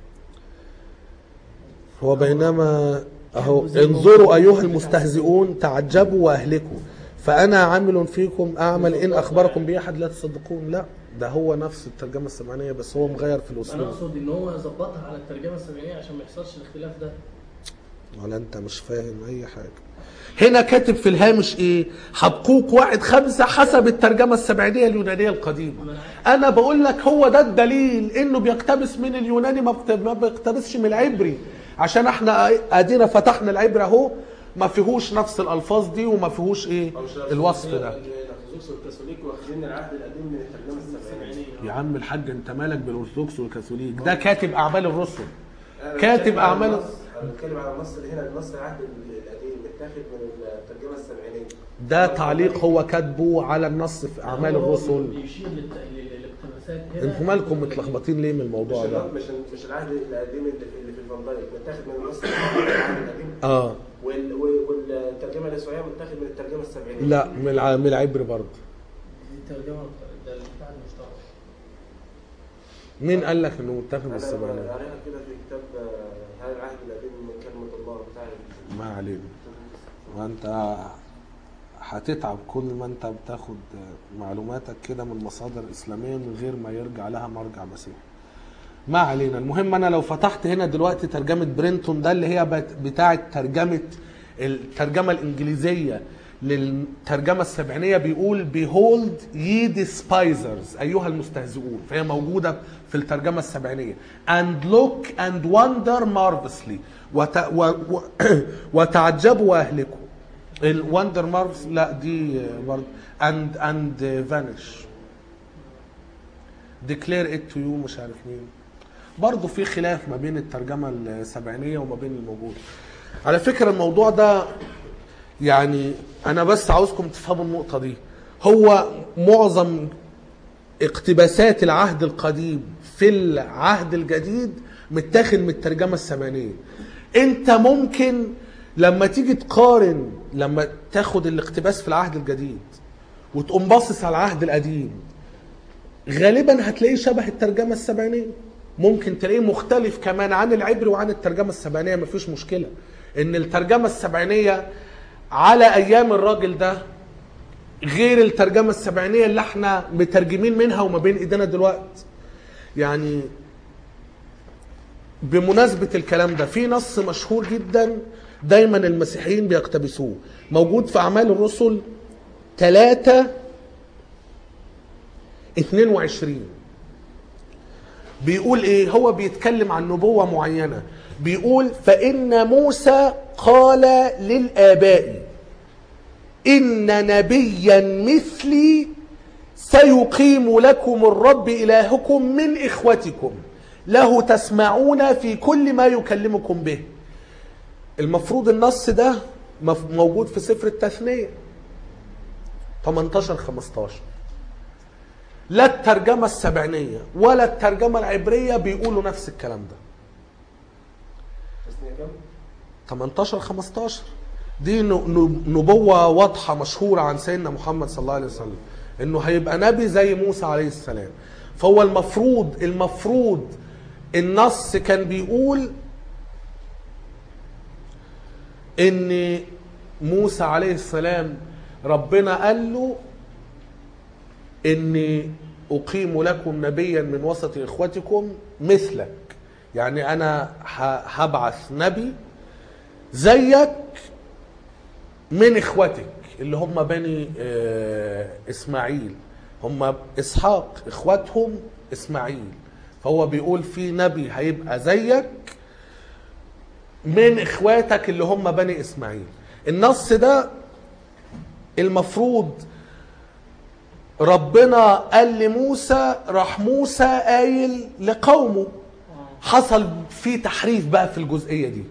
هو بينما اهو انظروا ايها المستهزئون تعجبوا واهلكوا فانا عامل فيكم اعمل ان اخبركم به احد لا تصدقون لا ده هو نفس الترجمه السبعينيه بس هو مغير في انا الاسلوب اقصد ان هو ظبطها على الترجمه السبعينيه عشان ما يحصلش الاختلاف ده ولا انت مش فاهم اي حاجه هنا كاتب في الهامش ايه حبقوق واحد خمسة حسب الترجمة السبعينية اليونانية القديمة انا بقول لك هو ده الدليل انه بيقتبس من اليوناني ما بت- ما بيقتبسش من العبري عشان احنا ادينا فتحنا العبري اهو ما فيهوش نفس الالفاظ دي وما فيهوش ايه الوصف ده الارثوذكس والكاثوليك واخدين العهد القديم من الترجمه السبعينيه يا عم الحاج انت مالك بالارثوذكس والكاثوليك ده كاتب اعمال الرسل أنا كاتب بتكلم على أعمال- النص- انا بتكلم على النص اللي هنا النص العهد القديم متاخد من الترجمه السبعينيه ده تعليق هو كاتبه على النص في اعمال هو الرسل بيشير للت- للاقتباسات هنا انتوا مالكم متلخبطين ليه من مش الموضوع ده النص- مش مش العهد القديم اللي في اللي في الفان دايك متاخد من النص العهد القديم اه وال- وال- والترجمه الاسرائيليه متاخد من الترجمه السبعينيه لا من الع- من العبري برضه دي ترجمه ده بتاع المشترك مين قال لك انه متفق انا بالسبعينية؟ قريتها كده في كتاب آه، هذا العهد القديم من كلمه الله بتاع ما علينا وانت هتتعب كل ما انت بتاخد معلوماتك كده من مصادر اسلاميه من غير ما يرجع لها مرجع مسيحي ما علينا المهم انا لو فتحت هنا دلوقتي ترجمه برينتون ده اللي هي بت- بتاعه ترجمه الترجمه الانجليزيه للترجمه السبعينيه بيقول بيهولد يي ديسبايزرز ايها المستهزئون فهي موجوده في الترجمه السبعينيه and look and wonder marvelously وت... و... و... وتعجبوا واهلكوا الوندر مارفز لا دي برضه and and vanish declare it to you مش عارف مين برضه في خلاف ما بين الترجمة السبعينية وما بين الموجود على فكرة الموضوع ده يعني أنا بس عاوزكم تفهموا النقطة دي هو معظم اقتباسات العهد القديم في العهد الجديد متاخد من الترجمة السبعينية انت ممكن لما تيجي تقارن لما تاخد الاقتباس في العهد الجديد وتقوم باصص على العهد القديم غالبا هتلاقيه شبه الترجمة السبعينية ممكن تلاقيه مختلف كمان عن العبري وعن الترجمة السبعينية مفيش مشكلة ان الترجمة السبعينية على ايام الراجل ده غير الترجمة السبعينية اللي احنا مترجمين منها وما بين ايدينا دلوقتي يعني بمناسبة الكلام ده في نص مشهور جدا دايما المسيحيين بيقتبسوه موجود في أعمال الرسل 3 22 بيقول ايه هو بيتكلم عن نبوة معينة بيقول فإن موسى قال للآباء إن نبيا مثلي سيقيم لكم الرب إلهكم من إخوتكم له تسمعون في كل ما يكلمكم به المفروض النص ده مف- موجود في سفر التثنية 18 15 لا الترجمة السبعينية ولا الترجمة العبرية بيقولوا نفس الكلام ده تسنية كام؟ 18 15 دي ن- ن- نبوة واضحة مشهورة عن سيدنا محمد صلى الله عليه وسلم انه هيبقى نبي زي موسى عليه السلام فهو المفروض المفروض النص كان بيقول ان موسى عليه السلام ربنا قال له اني اقيم لكم نبيا من وسط اخوتكم مثلك يعني انا ه- هبعث نبي زيك من اخوتك اللي هم بني آه، اسماعيل هم اسحاق اخواتهم اسماعيل فهو بيقول في نبي هيبقى زيك من اخواتك اللي هم بني اسماعيل النص ده المفروض ربنا قال لموسى راح موسى قايل لقومه حصل في تحريف بقى في الجزئيه دي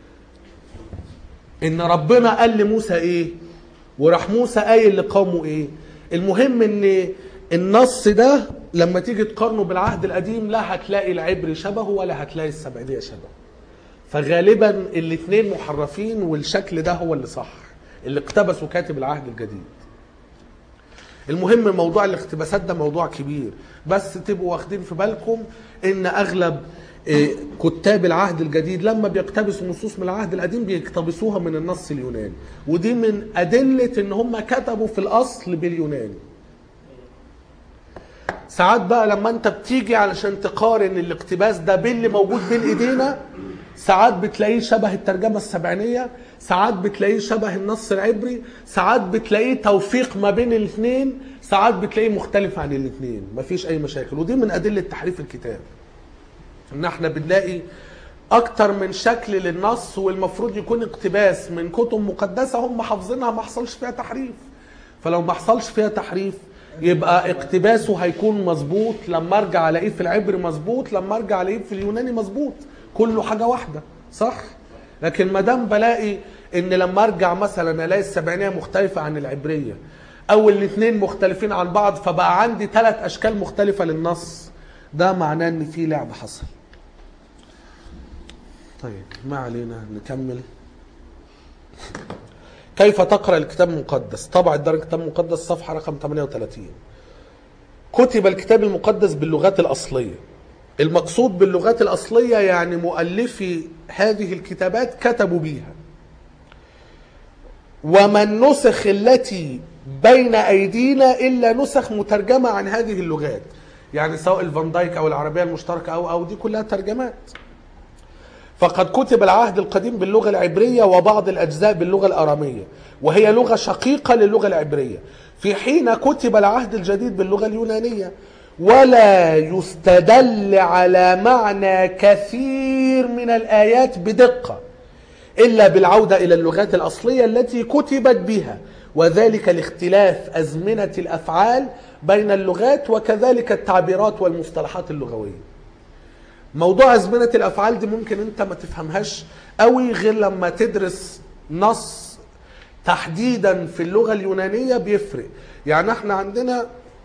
ان ربنا قال لموسى ايه وراح موسى قايل لقومه ايه المهم ان النص ده لما تيجي تقارنه بالعهد القديم لا هتلاقي العبري شبهه ولا هتلاقي السبعينية شبهه فغالبا الاثنين محرفين والشكل ده هو اللي صح اللي اقتبسه كاتب العهد الجديد المهم موضوع الاقتباسات ده موضوع كبير بس تبقوا واخدين في بالكم ان اغلب إيه، كتاب العهد الجديد لما بيقتبسوا نصوص من العهد القديم بيقتبسوها من النص اليوناني ودي من ادله ان هم كتبوا في الاصل باليوناني ساعات بقى لما انت بتيجي علشان تقارن الاقتباس ده باللي موجود بين ايدينا ساعات بتلاقيه شبه الترجمة السبعينية ساعات بتلاقيه شبه النص العبري ساعات بتلاقيه توفيق ما بين الاثنين ساعات بتلاقيه مختلف عن الاثنين مفيش اي مشاكل ودي من ادلة تحريف الكتاب ان احنا بنلاقي اكتر من شكل للنص والمفروض يكون اقتباس من كتب مقدسة هم حافظينها ما حصلش فيها تحريف فلو ما حصلش فيها تحريف يبقى اقتباسه هيكون مظبوط لما ارجع الاقيه في العبري مظبوط لما ارجع الاقيه في اليوناني مظبوط كله حاجه واحده صح لكن ما دام بلاقي ان لما ارجع مثلا الاقي السبعينيه مختلفه عن العبريه او الاثنين مختلفين عن بعض فبقى عندي ثلاث اشكال مختلفه للنص ده معناه ان في لعب حصل طيب ما علينا نكمل كيف تقرأ الكتاب المقدس طبع الدار الكتاب المقدس صفحة رقم 38 كتب الكتاب المقدس باللغات الأصلية المقصود باللغات الأصلية يعني مؤلفي هذه الكتابات كتبوا بيها وما النسخ التي بين أيدينا إلا نسخ مترجمة عن هذه اللغات يعني سواء الفان دايك أو العربية المشتركة أو أو دي كلها ترجمات فقد كتب العهد القديم باللغة العبرية وبعض الأجزاء باللغة الأرامية وهي لغة شقيقة للغة العبرية في حين كتب العهد الجديد باللغة اليونانية ولا يستدل على معنى كثير من الآيات بدقة إلا بالعودة إلى اللغات الأصلية التي كتبت بها وذلك لاختلاف أزمنة الأفعال بين اللغات وكذلك التعبيرات والمصطلحات اللغوية موضوع أزمنة الأفعال دي ممكن أنت ما تفهمهاش قوي غير لما تدرس نص تحديدا في اللغة اليونانية بيفرق يعني احنا عندنا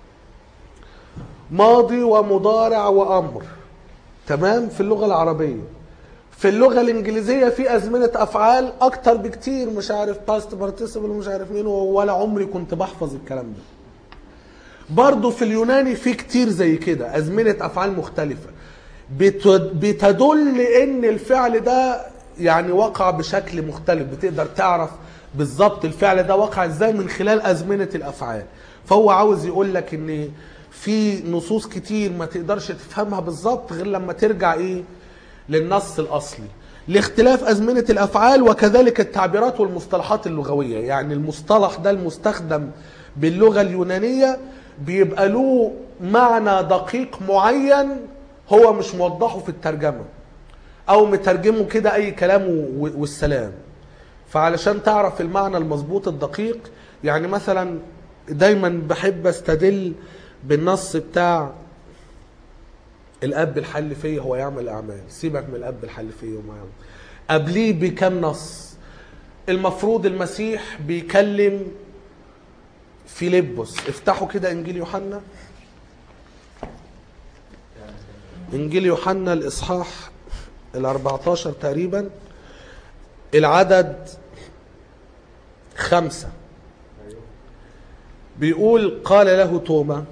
ماضي ومضارع وأمر تمام في اللغة العربية في اللغة الإنجليزية في أزمنة أفعال أكتر بكتير مش عارف باست بارتيسيبل ومش عارف مين ولا عمري كنت بحفظ الكلام ده برضه في اليوناني في كتير زي كده أزمنة أفعال مختلفة بت- بتدل ان الفعل ده يعني وقع بشكل مختلف بتقدر تعرف بالظبط الفعل ده وقع ازاي من خلال ازمنه الافعال فهو عاوز يقول لك ان في نصوص كتير ما تقدرش تفهمها بالظبط غير لما ترجع ايه للنص الاصلي لاختلاف ازمنه الافعال وكذلك التعبيرات والمصطلحات اللغويه يعني المصطلح ده المستخدم باللغه اليونانيه بيبقى له معنى دقيق معين هو مش موضحه في الترجمه او مترجمه كده اي كلام و- والسلام فعلشان تعرف المعنى المظبوط الدقيق يعني مثلا دايما بحب استدل بالنص بتاع الاب الحل فيه هو يعمل اعمال سيبك من الاب الحل فيه وما يعمل قبليه بكم نص المفروض المسيح بيكلم فيلبس افتحوا كده انجيل يوحنا انجيل يوحنا الاصحاح ال 14 تقريبا العدد خمسة بيقول قال له توما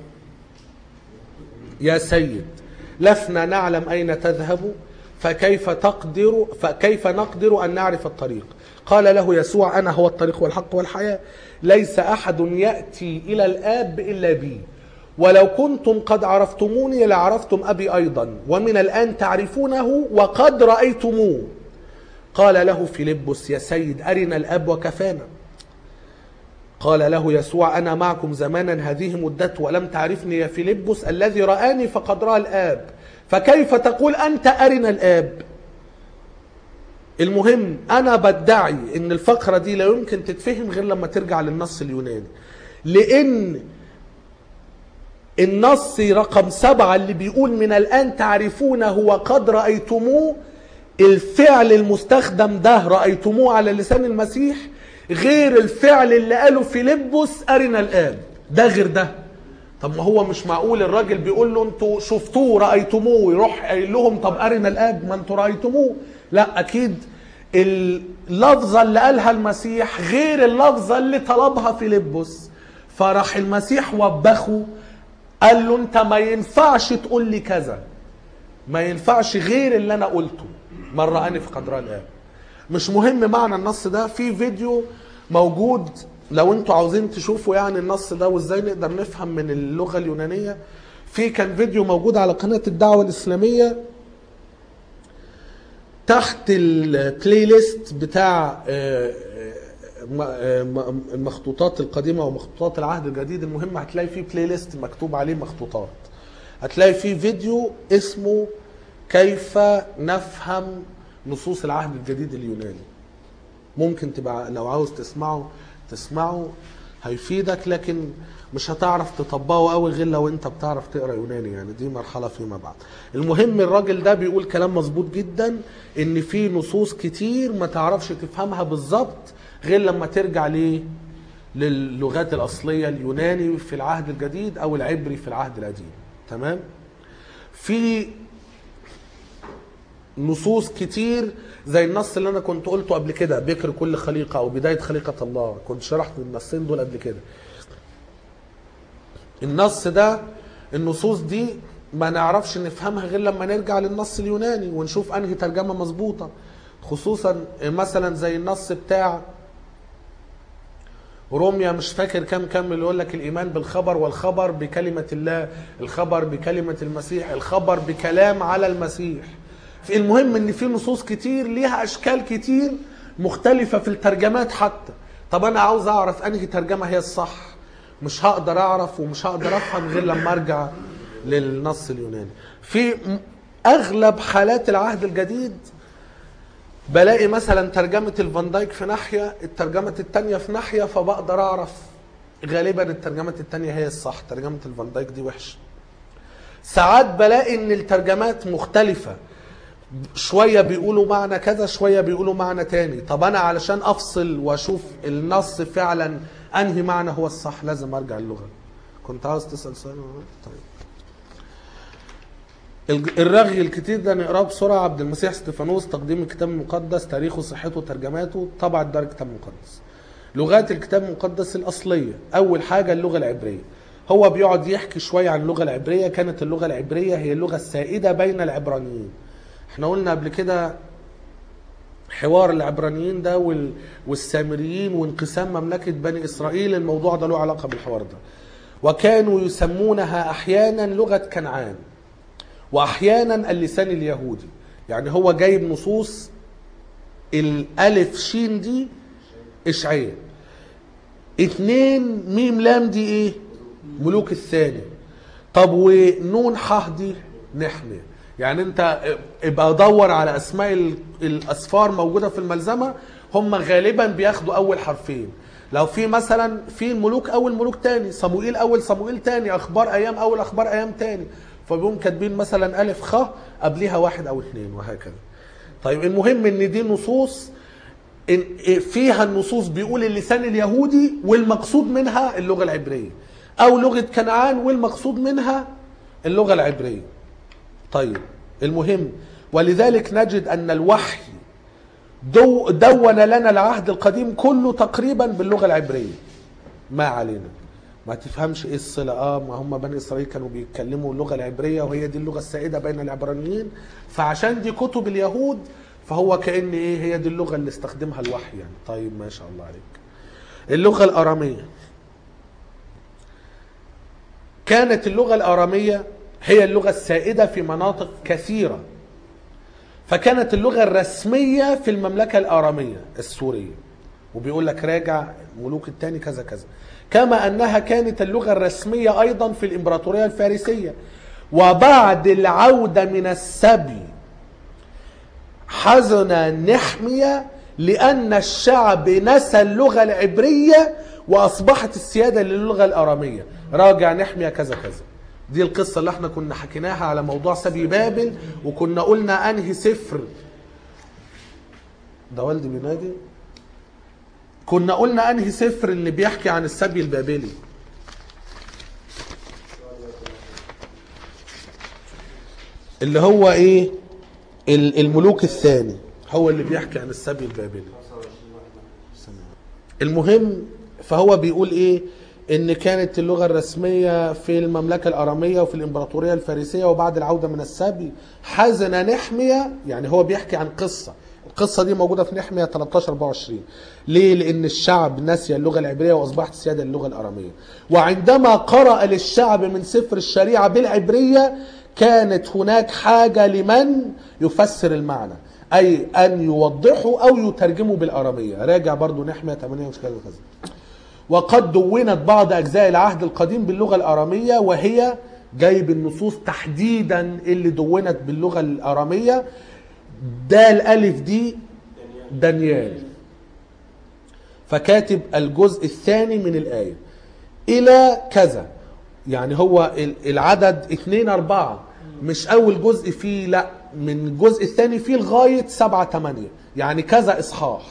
يا سيد لسنا نعلم أين تذهب فكيف تقدر فكيف نقدر أن نعرف الطريق قال له يسوع أنا هو الطريق والحق والحياة ليس أحد يأتي إلى الآب إلا بي ولو كنتم قد عرفتموني لعرفتم أبي أيضا ومن الآن تعرفونه وقد رأيتموه قال له فيلبس يا سيد أرنا الأب وكفانا قال له يسوع أنا معكم زمانا هذه مدته ولم تعرفني يا فيلبس الذي رآني فقد رأى الآب فكيف تقول أنت أرنا الآب المهم أنا بدعي أن الفقرة دي لا يمكن تتفهم غير لما ترجع للنص اليوناني لأن النص رقم سبعة اللي بيقول من الآن تعرفونه وقد رأيتموه الفعل المستخدم ده رأيتموه على لسان المسيح غير الفعل اللي قاله فيلبس أرنا الآب ده غير ده طب ما هو مش معقول الراجل بيقول له انتوا شفتوه رأيتموه يروح قايل لهم طب أرنا الآب ما انتوا رأيتموه لا أكيد اللفظة اللي قالها المسيح غير اللفظة اللي طلبها فيلبس فراح المسيح وبخه قال له انت ما ينفعش تقول لي كذا ما ينفعش غير اللي انا قلته من رآني في قدر الآب مش مهم معنى النص ده في فيديو موجود لو انتوا عاوزين تشوفوا يعني النص ده وازاي نقدر نفهم من اللغة اليونانية في كان فيديو موجود على قناة الدعوة الإسلامية تحت البلاي ليست بتاع آه، م- آه، م- المخطوطات القديمة ومخطوطات العهد الجديد المهم هتلاقي فيه بلاي ليست مكتوب عليه مخطوطات هتلاقي فيه فيديو اسمه كيف نفهم نصوص العهد الجديد اليوناني ممكن تبقى لو عاوز تسمعه تسمعه هيفيدك لكن مش هتعرف تطبقه قوي غير لو انت بتعرف تقرا يوناني يعني دي مرحله فيما بعد المهم الراجل ده بيقول كلام مظبوط جدا ان في نصوص كتير ما تعرفش تفهمها بالظبط غير لما ترجع ليه للغات الاصليه اليوناني في العهد الجديد او العبري في العهد القديم تمام في نصوص كتير زي النص اللي انا كنت قلته قبل كده بكر كل خليقه او بدايه خليقه الله كنت شرحت النصين دول قبل كده النص ده النصوص دي ما نعرفش نفهمها غير لما نرجع للنص اليوناني ونشوف انهي ترجمه مظبوطه خصوصا مثلا زي النص بتاع روميا مش فاكر كام كام اللي يقول لك الايمان بالخبر والخبر بكلمه الله الخبر بكلمه المسيح الخبر بكلام على المسيح في المهم ان في نصوص كتير ليها اشكال كتير مختلفه في الترجمات حتى طب انا عاوز اعرف انهي ترجمه هي الصح مش هقدر اعرف ومش هقدر افهم غير لما ارجع للنص اليوناني في م- اغلب حالات العهد الجديد بلاقي مثلا ترجمة الفان دايك في ناحية الترجمة التانية في ناحية فبقدر أعرف غالبا الترجمة التانية هي الصح ترجمة الفان دايك دي وحشة ساعات بلاقي ان الترجمات مختلفة شوية بيقولوا معنى كذا شوية بيقولوا معنى تاني طب أنا علشان أفصل وأشوف النص فعلا أنهي معنى هو الصح لازم أرجع اللغة كنت عاوز تسأل سؤال ولا لا؟ طيب الج- الرغي الكتير ده نقراه بسرعة عبد المسيح استفانوس تقديم الكتاب المقدس تاريخه صحته ترجماته طبع دار الكتاب المقدس لغات الكتاب المقدس الأصلية أول حاجة اللغة العبرية هو بيقعد يحكي شوية عن اللغة العبرية كانت اللغة العبرية هي اللغة السائدة بين العبرانيين احنا قلنا قبل كده حوار العبرانيين ده وال- والسامريين وانقسام مملكة بني إسرائيل الموضوع ده له علاقة بالحوار ده وكانوا يسمونها أحيانا لغة كنعان وأحيانا اللسان اليهودي يعني هو جايب نصوص الألف شين دي إشعية اتنين ميم لام دي ايه ملوك الثاني طب ونون ح دي نحمية يعني انت ابقى دور على اسماء ال- الاسفار موجوده في الملزمه هم غالبا بياخدوا اول حرفين لو في مثلا في ملوك اول ملوك تاني صموئيل اول صموئيل تاني اخبار ايام اول اخبار ايام تاني فبيقوم كاتبين مثلا الف خ قبليها واحد او اثنين وهكذا طيب المهم ان دي نصوص إن- فيها النصوص بيقول اللسان اليهودي والمقصود منها اللغه العبريه او لغه كنعان والمقصود منها اللغه العبريه طيب المهم ولذلك نجد ان الوحي دو دون لنا العهد القديم كله تقريبا باللغه العبريه ما علينا ما تفهمش ايه الصله اه ما هم بني اسرائيل كانوا بيتكلموا اللغه العبريه وهي دي اللغه السائده بين العبرانيين فعشان دي كتب اليهود فهو كان ايه هي دي اللغه اللي استخدمها الوحي يعني طيب ما شاء الله عليك اللغه الاراميه كانت اللغه الاراميه هي اللغه السائده في مناطق كثيره فكانت اللغه الرسميه في المملكه الاراميه السوريه وبيقول لك راجع ملوك الثاني كذا كذا كما انها كانت اللغه الرسميه ايضا في الامبراطوريه الفارسيه وبعد العوده من السبي حزن نحمية لأن الشعب نسى اللغة العبرية وأصبحت السيادة للغة الأرامية راجع نحمية كذا كذا دي القصة اللي احنا كنا حكيناها على موضوع سبي بابل وكنا قلنا أنهي سفر ده والدي بينادي كنا قلنا أنهي سفر اللي بيحكي عن السبي البابلي اللي هو ايه ال- الملوك الثاني هو اللي بيحكي عن السبي البابلي المهم فهو بيقول ايه ان كانت اللغه الرسميه في المملكه الاراميه وفي الامبراطوريه الفارسيه وبعد العوده من السبي حزن نحميه يعني هو بيحكي عن قصه القصه دي موجوده في نحميه 13 24 ليه لان الشعب نسي اللغه العبريه واصبحت السياده للغه الاراميه وعندما قرأ للشعب من سفر الشريعه بالعبريه كانت هناك حاجه لمن يفسر المعنى اي ان يوضحوا او يترجموا بالاراميه راجع برضو نحميه 8 وكذا كذا وقد دونت بعض اجزاء العهد القديم باللغه الاراميه وهي جايب النصوص تحديدا اللي دونت باللغه الاراميه ده الالف دي دانيال فكاتب الجزء الثاني من الايه الى كذا يعني هو ال- العدد اتنين اربعة مش اول جزء فيه لا من الجزء الثاني فيه لغاية سبعة تمانية يعني كذا اصحاح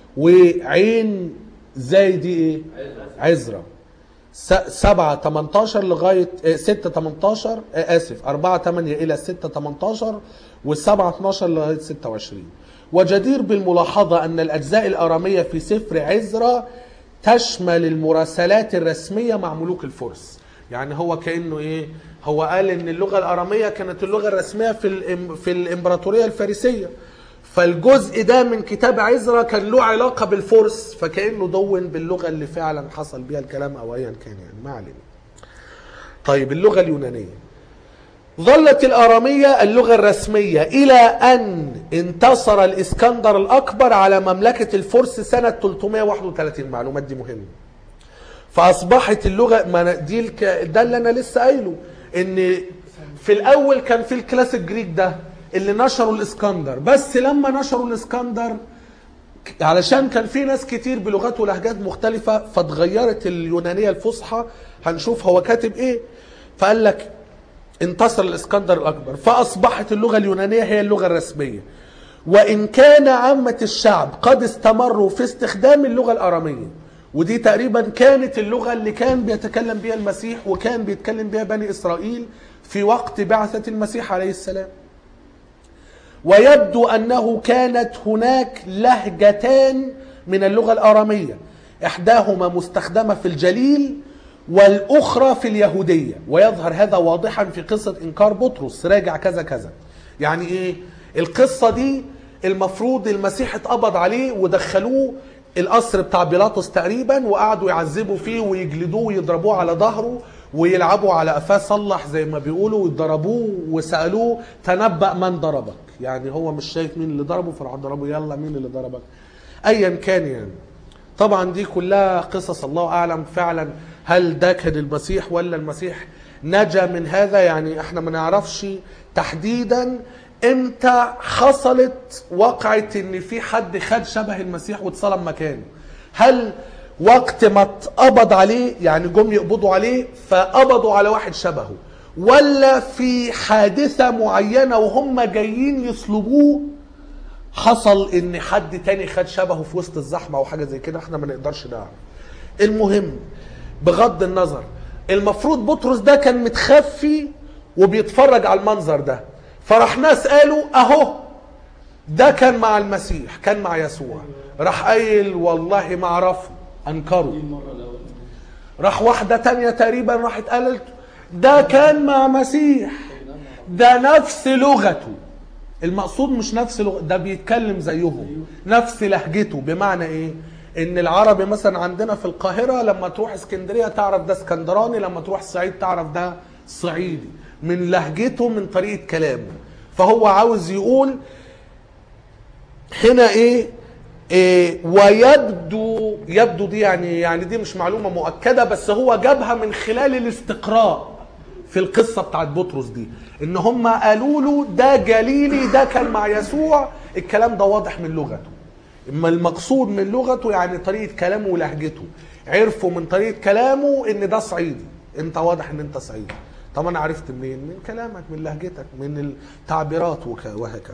وعين زي دي ايه عزرا س- سبعة تمنتاشر لغاية آه، ستة تمنتاشر آه، آسف أربعة تمانية إلى ستة تمنتاشر والسبعة اتناشر لغاية ستة وعشرين وجدير بالملاحظة أن الأجزاء الأرامية في سفر عزرا تشمل المراسلات الرسمية مع ملوك الفرس يعني هو كأنه إيه هو قال إن اللغة الأرامية كانت اللغة الرسمية في الإم- في الإمبراطورية الفارسية فالجزء ده من كتاب عزرا كان له علاقة بالفرس فكأنه دون باللغة اللي فعلا حصل بيها الكلام أو أيا كان يعني ما علينا طيب اللغة اليونانية ظلت الآرامية اللغة الرسمية إلى أن انتصر الإسكندر الأكبر على مملكة الفرس سنة 331 المعلومات دي مهمة فأصبحت اللغة ما أنا- دي الك... ده اللي أنا لسه قايله إن في الأول كان في الكلاسيك جريك ده اللي نشروا الإسكندر بس لما نشروا الإسكندر علشان كان في ناس كتير بلغات ولهجات مختلفة فاتغيرت اليونانية الفصحى هنشوف هو كاتب ايه فقال لك انتصر الاسكندر الاكبر فاصبحت اللغة اليونانية هي اللغة الرسمية وان كان عامة الشعب قد استمروا في استخدام اللغة الارامية ودي تقريبا كانت اللغة اللي كان بيتكلم بها المسيح وكان بيتكلم بها بني اسرائيل في وقت بعثة المسيح عليه السلام ويبدو انه كانت هناك لهجتان من اللغه الاراميه احداهما مستخدمه في الجليل والاخرى في اليهوديه ويظهر هذا واضحا في قصه انكار بطرس راجع كذا كذا يعني ايه القصه دي المفروض المسيح اتقبض عليه ودخلوه القصر بتاع بيلاطس تقريبا وقعدوا يعذبوا فيه ويجلدوه ويضربوه على ظهره ويلعبوا على قفاه صلح زي ما بيقولوا ويضربوه وسالوه تنبأ من ضربك يعني هو مش شايف مين اللي ضربه فراح ضربه يلا مين اللي ضربك ايا كان يعني طبعا دي كلها قصص الله اعلم فعلا هل ده كان المسيح ولا المسيح نجا من هذا يعني احنا ما نعرفش تحديدا امتى حصلت وقعة ان في حد خد شبه المسيح واتصلب مكانه هل وقت ما اتقبض عليه يعني جم يقبضوا عليه فقبضوا على واحد شبهه ولا في حادثة معينة وهم جايين يصلبوه حصل ان حد تاني خد شبهه في وسط الزحمه او حاجه زي كده احنا ما نقدرش نعرف المهم بغض النظر المفروض بطرس ده كان متخفي وبيتفرج على المنظر ده فراح ناس قالوا اهو ده كان مع المسيح كان مع يسوع راح قايل والله ما اعرفه انكروا المره الاولى راح واحدة تانية تقريبا راحت قالت ده كان مع مسيح ده نفس لغته المقصود مش نفس لغة ده بيتكلم زيهم نفس لهجته بمعنى ايه ان العربي مثلا عندنا في القاهرة لما تروح اسكندرية تعرف ده اسكندراني لما تروح الصعيد تعرف ده صعيدي من لهجته من طريقة كلامه فهو عاوز يقول هنا ايه, إيه ويبدو يبدو دي يعني يعني دي مش معلومه مؤكده بس هو جابها من خلال الاستقراء في القصه بتاعت بطرس دي ان هم قالوا له ده جليلي ده كان مع يسوع الكلام ده واضح من لغته اما المقصود من لغته يعني طريقه كلامه ولهجته عرفوا من طريقه كلامه ان ده صعيدي انت واضح ان انت صعيدي طب انا عرفت منين من كلامك من لهجتك من التعبيرات وك- وهكذا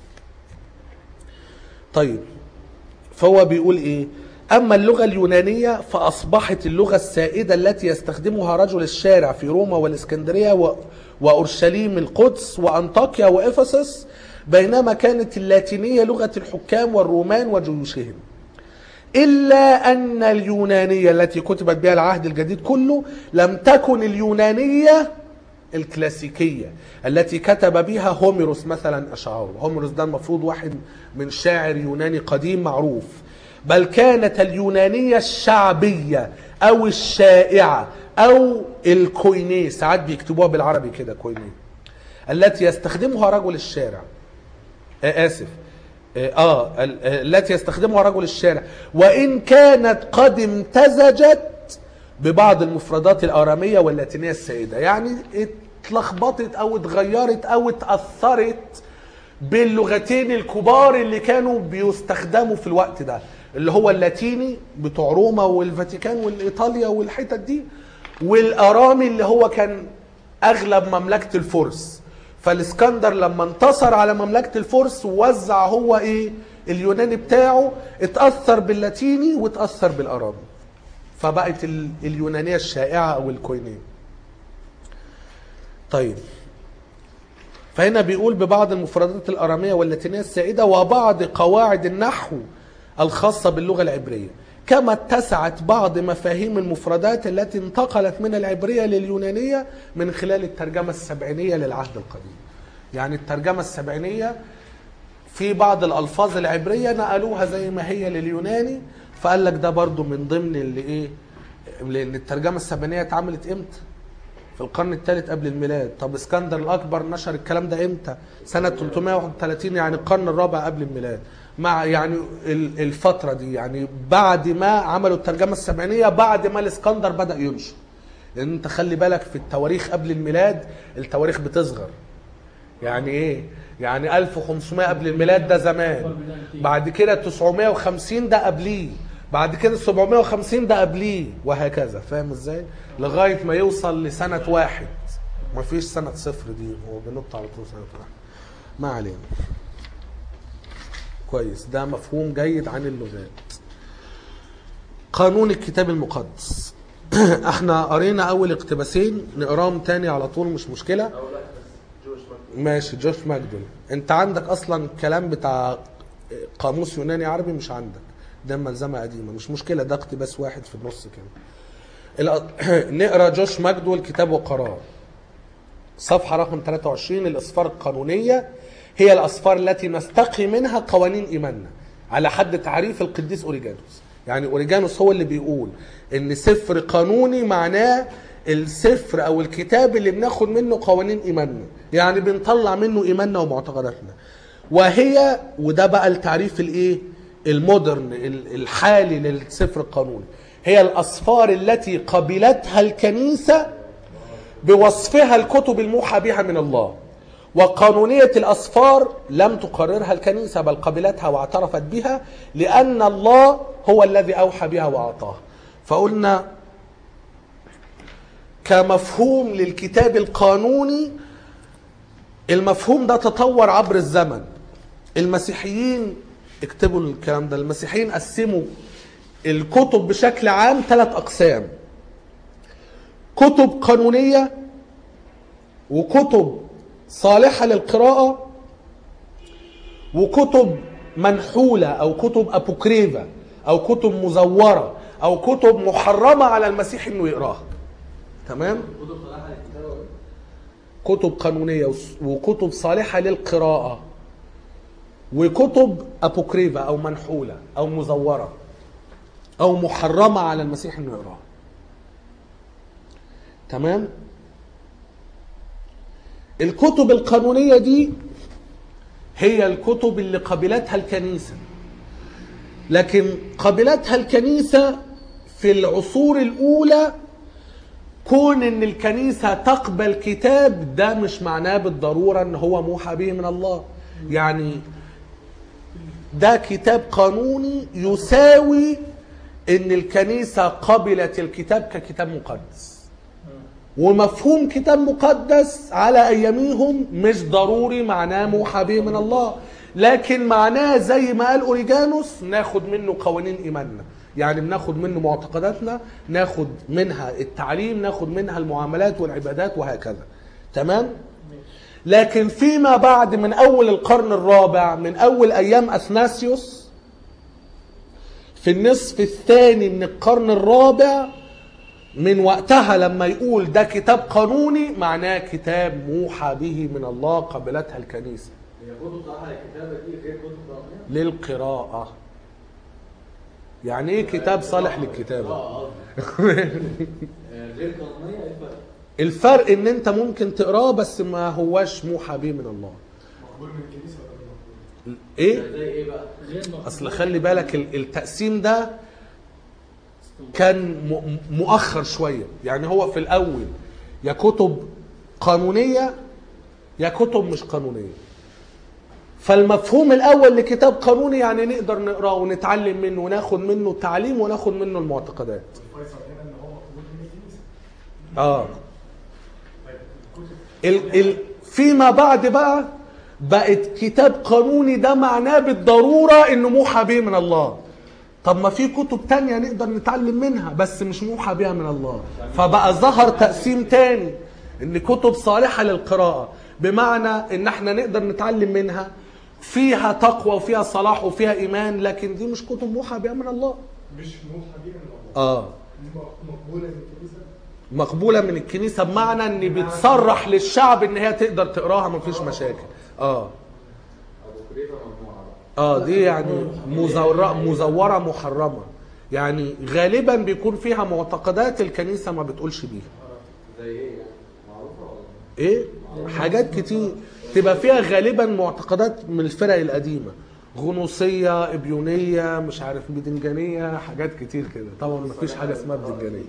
طيب فهو بيقول ايه اما اللغه اليونانيه فاصبحت اللغه السائده التي يستخدمها رجل الشارع في روما والاسكندريه و... واورشليم القدس وانطاكيا وافسس بينما كانت اللاتينيه لغه الحكام والرومان وجيوشهم إلا أن اليونانية التي كتبت بها العهد الجديد كله لم تكن اليونانية الكلاسيكية التي كتب بها هوميروس مثلا أشعاره هوميروس ده المفروض واحد من شاعر يوناني قديم معروف بل كانت اليونانية الشعبية أو الشائعة أو الكويني ساعات بيكتبوها بالعربي كده كويني التي يستخدمها رجل الشارع آه آسف اه ال- آه، التي يستخدمها رجل الشارع وان كانت قد امتزجت ببعض المفردات الاراميه واللاتينيه السائده يعني اتلخبطت او اتغيرت او اتاثرت باللغتين الكبار اللي كانوا بيستخدموا في الوقت ده اللي هو اللاتيني بتوع روما والفاتيكان والايطاليا والحتت دي والارامي اللي هو كان اغلب مملكه الفرس فالاسكندر لما انتصر على مملكه الفرس ووزع هو ايه اليوناني بتاعه اتاثر باللاتيني واتاثر بالارامي فبقت ال- اليونانيه الشائعه او الكوينيه طيب فهنا بيقول ببعض المفردات الاراميه واللاتينيه السائده وبعض قواعد النحو الخاصه باللغه العبريه كما اتسعت بعض مفاهيم المفردات التي انتقلت من العبريه لليونانيه من خلال الترجمه السبعينيه للعهد القديم يعني الترجمه السبعينيه في بعض الالفاظ العبريه نقلوها زي ما هي لليوناني فقال لك ده برضو من ضمن اللي ايه لان الترجمه السبعينيه اتعملت امتى في القرن الثالث قبل الميلاد طب اسكندر الاكبر نشر الكلام ده امتى سنه 331 يعني القرن الرابع قبل الميلاد مع يعني ال- الفتره دي يعني بعد ما عملوا الترجمه السبعينيه بعد ما الاسكندر بدا ينشر لان انت خلي بالك في التواريخ قبل الميلاد التواريخ بتصغر يعني ايه يعني 1500 قبل الميلاد ده زمان بعد كده 950 ده قبليه بعد كده 750 ده قبليه وهكذا فاهم ازاي لغايه ما يوصل لسنه واحد ما فيش سنه صفر دي هو بينط على طول سنه واحد ما علينا كويس ده مفهوم جيد عن اللغات قانون الكتاب المقدس احنا قرينا اول اقتباسين نقراهم تاني على طول مش مشكله او لا بس جوش مكتوب ماشي جوش ماجدول انت عندك اصلا الكلام بتاع قاموس يوناني عربي مش عندك ده ملزمه قديمه مش مشكله ده اقتباس واحد في النص كده الأ- نقرا جوش ماجدول كتاب وقرار صفحه رقم 23 الاصفار القانونيه هي الأصفار التي نستقي منها قوانين إيماننا على حد تعريف القديس أوريجانوس يعني أوريجانوس هو اللي بيقول إن سفر قانوني معناه السفر أو الكتاب اللي بناخد منه قوانين إيماننا يعني بنطلع منه إيماننا ومعتقداتنا وهي وده بقى التعريف الايه المودرن ال- الحالي للسفر القانوني هي الأصفار التي قبلتها الكنيسة بوصفها الكتب الموحى بها من الله وقانونية الأصفار لم تقررها الكنيسة بل قبلتها واعترفت بها لأن الله هو الذي أوحى بها وأعطاها فقلنا كمفهوم للكتاب القانوني المفهوم ده تطور عبر الزمن المسيحيين اكتبوا الكلام ده المسيحيين قسموا الكتب بشكل عام ثلاث أقسام كتب قانونية وكتب صالحة للقراءة وكتب منحولة أو كتب أبوكريفة أو كتب مزورة أو كتب محرمة على المسيح إنه يقراها تمام؟ كتب صلاح الكتاب كتب قانونية وس- وكتب صالحة للقراءة وكتب أبوكريفة أو منحولة أو مزورة أو محرمة على المسيح إنه يقراها تمام الكتب القانونية دي هي الكتب اللي قبلتها الكنيسة لكن قبلتها الكنيسة في العصور الأولى كون ان الكنيسه تقبل كتاب ده مش معناه بالضروره ان هو موحى به من الله يعني ده كتاب قانوني يساوي ان الكنيسه قبلت الكتاب ككتاب مقدس ومفهوم كتاب مقدس على اياميهم مش ضروري معناه موحى به من الله لكن معناه زي ما قال اوريجانوس ناخد منه قوانين ايماننا يعني بناخد منه معتقداتنا ناخد منها التعليم ناخد منها المعاملات والعبادات وهكذا تمام لكن فيما بعد من اول القرن الرابع من اول ايام اثناسيوس في النصف الثاني من القرن الرابع من وقتها لما يقول ده كتاب قانوني معناه كتاب موحى به من الله قبلتها الكنيسة هي كتب صلاح الكتابة دي غير كتب قانونية؟ للقراءة يعني ايه كتاب صالح للكتابة اه قصدي آه، غير قانونية ايه الفرق؟ الفرق ان انت ممكن تقراه بس ما هواش موحى به من الله مقبول من الكنيسه ولا غير مقبول؟ ايه زي ايه بقى؟ غير مقبول. اصل خلي بالك ال- التقسيم ده كان م- مؤخر شوية يعني هو في الأول يا كتب قانونية يا كتب مش قانونية فالمفهوم الأول لكتاب قانوني يعني نقدر نقراه ونتعلم منه وناخد منه تعليم وناخد منه المعتقدات الفيصل هنا ان هو مقبول من الكنيسه اه طيب الكتب ال ال فيما بعد بقى بقت كتاب قانوني ده معناه بالضرورة انه موحى به من الله طب ما في كتب تانية نقدر نتعلم منها بس مش موحى بها من الله فبقى ظهر تقسيم تاني ان كتب صالحة للقراءة بمعنى ان احنا نقدر نتعلم منها فيها تقوى وفيها صلاح وفيها ايمان لكن دي مش كتب موحى بها من الله مش موحى بيها من الله اه مقبوله من الكنيسه مقبولة من الكنيسة بمعنى ان بتصرح للشعب ان هي تقدر تقراها مفيش مشاكل اه ابو كريفة ممنوعة بقى اه دي يعني مزورة مزورة محرمة يعني غالبا بيكون فيها معتقدات الكنيسة ما بتقولش بيها زي ايه يعني؟ معروفة ولا؟ ايه حاجات كتير تبقى فيها غالبا معتقدات من الفرق القديمة غنوصية ابيونية مش عارف بدنجانية حاجات كتير كده طبعا ما فيش حاجة اسمها بدنجانية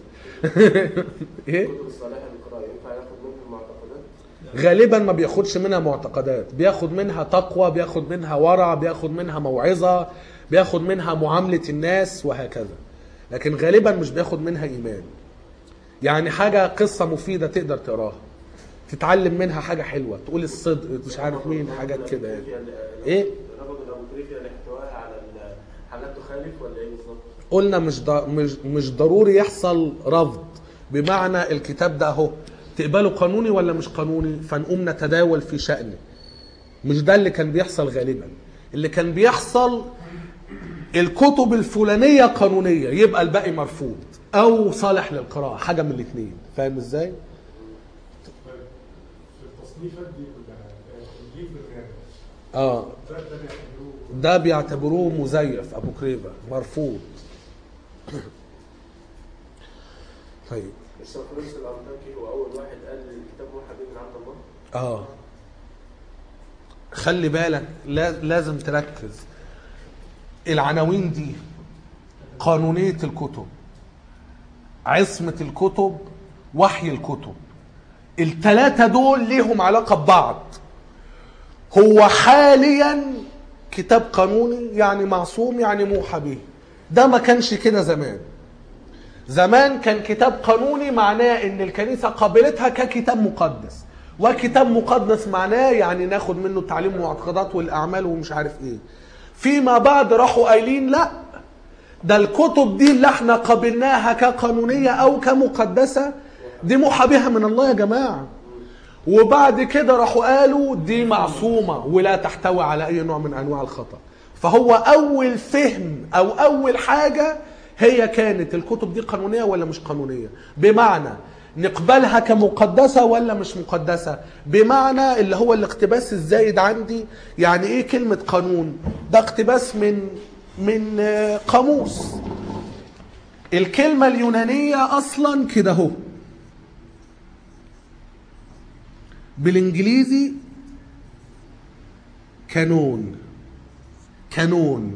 ايه الكتب الصالحه للقراءه ينفع ياخد منها المعتقدات غالبا ما بياخدش منها معتقدات بياخد منها تقوى بياخد منها ورع بياخد منها موعظة بياخد منها معاملة الناس وهكذا لكن غالبا مش بياخد منها إيمان يعني حاجة قصة مفيدة تقدر تقراها تتعلم منها حاجة حلوة تقول الصدق مش عارف مين حاجات كده يعني ايه رفض الابوكريفيا لاحتوائها على ال- حاجات تخالف ولا ايه بالظبط؟ قلنا مش ض- مش مش ضروري يحصل رفض بمعنى الكتاب ده اهو تقبله قانوني ولا مش قانوني فنقوم نتداول في شأنه مش ده اللي كان بيحصل غالبا اللي كان بيحصل الكتب الفلانية قانونية يبقى الباقي مرفوض او صالح للقراءة حاجة من الاثنين فاهم ازاي طيب في التصنيفات دي كلها آه، الانجيل بالغابه اه ده بيعتبروه مزيف ابو كريبه مرفوض طيب السفرنس الأنطاكي هو أول واحد قال الكتاب موحى به من عبد الله اه خلي بالك لا- لازم تركز العناوين دي قانونية الكتب عصمة الكتب وحي الكتب التلاتة دول ليهم علاقة ببعض هو حاليا كتاب قانوني يعني معصوم يعني موحى به ده ما كانش كده زمان زمان كان كتاب قانوني معناه ان الكنيسه قابلتها ككتاب مقدس وكتاب مقدس معناه يعني ناخد منه التعليم والمعتقدات والاعمال ومش عارف ايه فيما بعد راحوا قايلين لا ده الكتب دي اللي احنا قابلناها كقانونيه او كمقدسه دي موحى بها من الله يا جماعه وبعد كده راحوا قالوا دي معصومة ولا تحتوي على أي نوع من أنواع الخطأ فهو أول فهم أو أول حاجة هي كانت الكتب دي قانونية ولا مش قانونية بمعنى نقبلها كمقدسة ولا مش مقدسة بمعنى اللي هو الاقتباس الزايد عندي يعني ايه كلمة قانون ده اقتباس من من آه، قاموس الكلمة اليونانية أصلا كده اهو بالانجليزي كانون كانون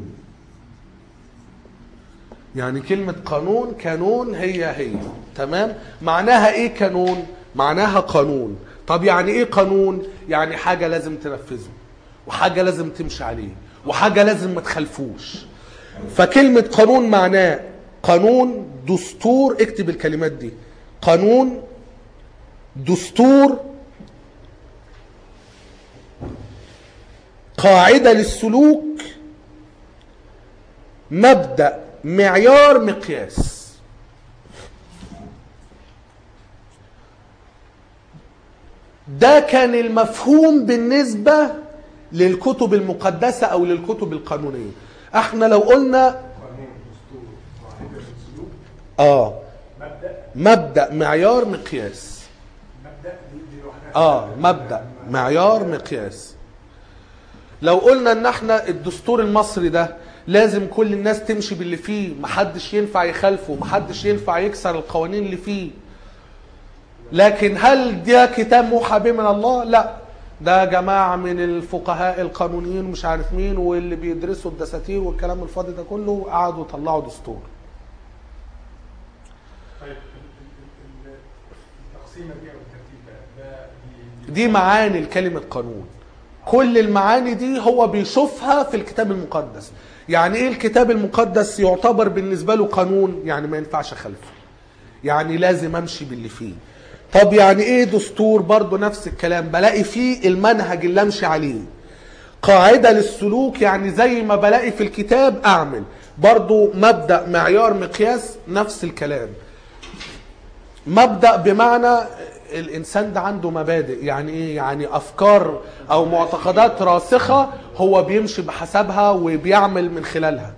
يعني كلمة قانون كانون هي هي تمام معناها ايه كانون معناها قانون طب يعني ايه قانون يعني حاجة لازم تنفذه وحاجة لازم تمشي عليه وحاجة لازم ما تخالفوش فكلمة قانون معناه قانون دستور اكتب الكلمات دي قانون دستور قاعدة للسلوك مبدأ معيار مقياس ده كان المفهوم بالنسبة للكتب المقدسة أو للكتب القانونية احنا لو قلنا قانون دستور قاعدة السلوك اه مبدأ مبدأ معيار مقياس مبدأ دي دي لوحدها اه مبدأ معيار مقياس لو قلنا ان احنا الدستور المصري ده لازم كل الناس تمشي باللي فيه محدش ينفع يخالفه محدش ينفع يكسر القوانين اللي فيه لكن هل ده كتاب موحى به من الله لا ده جماعة من الفقهاء القانونيين مش عارف مين واللي بيدرسوا الدساتير والكلام الفاضي ده كله قعدوا طلعوا دستور طيب ال- ال- ال- التقسيمة دي أو الترتيب ده ده دي- دي معاني الكلمة قانون كل المعاني دي هو بيشوفها في الكتاب المقدس يعني ايه الكتاب المقدس يعتبر بالنسبة له قانون يعني ما ينفعش خلفه يعني لازم امشي باللي فيه طب يعني ايه دستور برضو نفس الكلام بلاقي فيه المنهج اللي امشي عليه قاعدة للسلوك يعني زي ما بلاقي في الكتاب اعمل برضو مبدأ معيار مقياس نفس الكلام مبدأ بمعنى الإنسان ده عنده مبادئ يعني إيه؟ يعني أفكار أو معتقدات راسخة هو بيمشي بحسبها وبيعمل من خلالها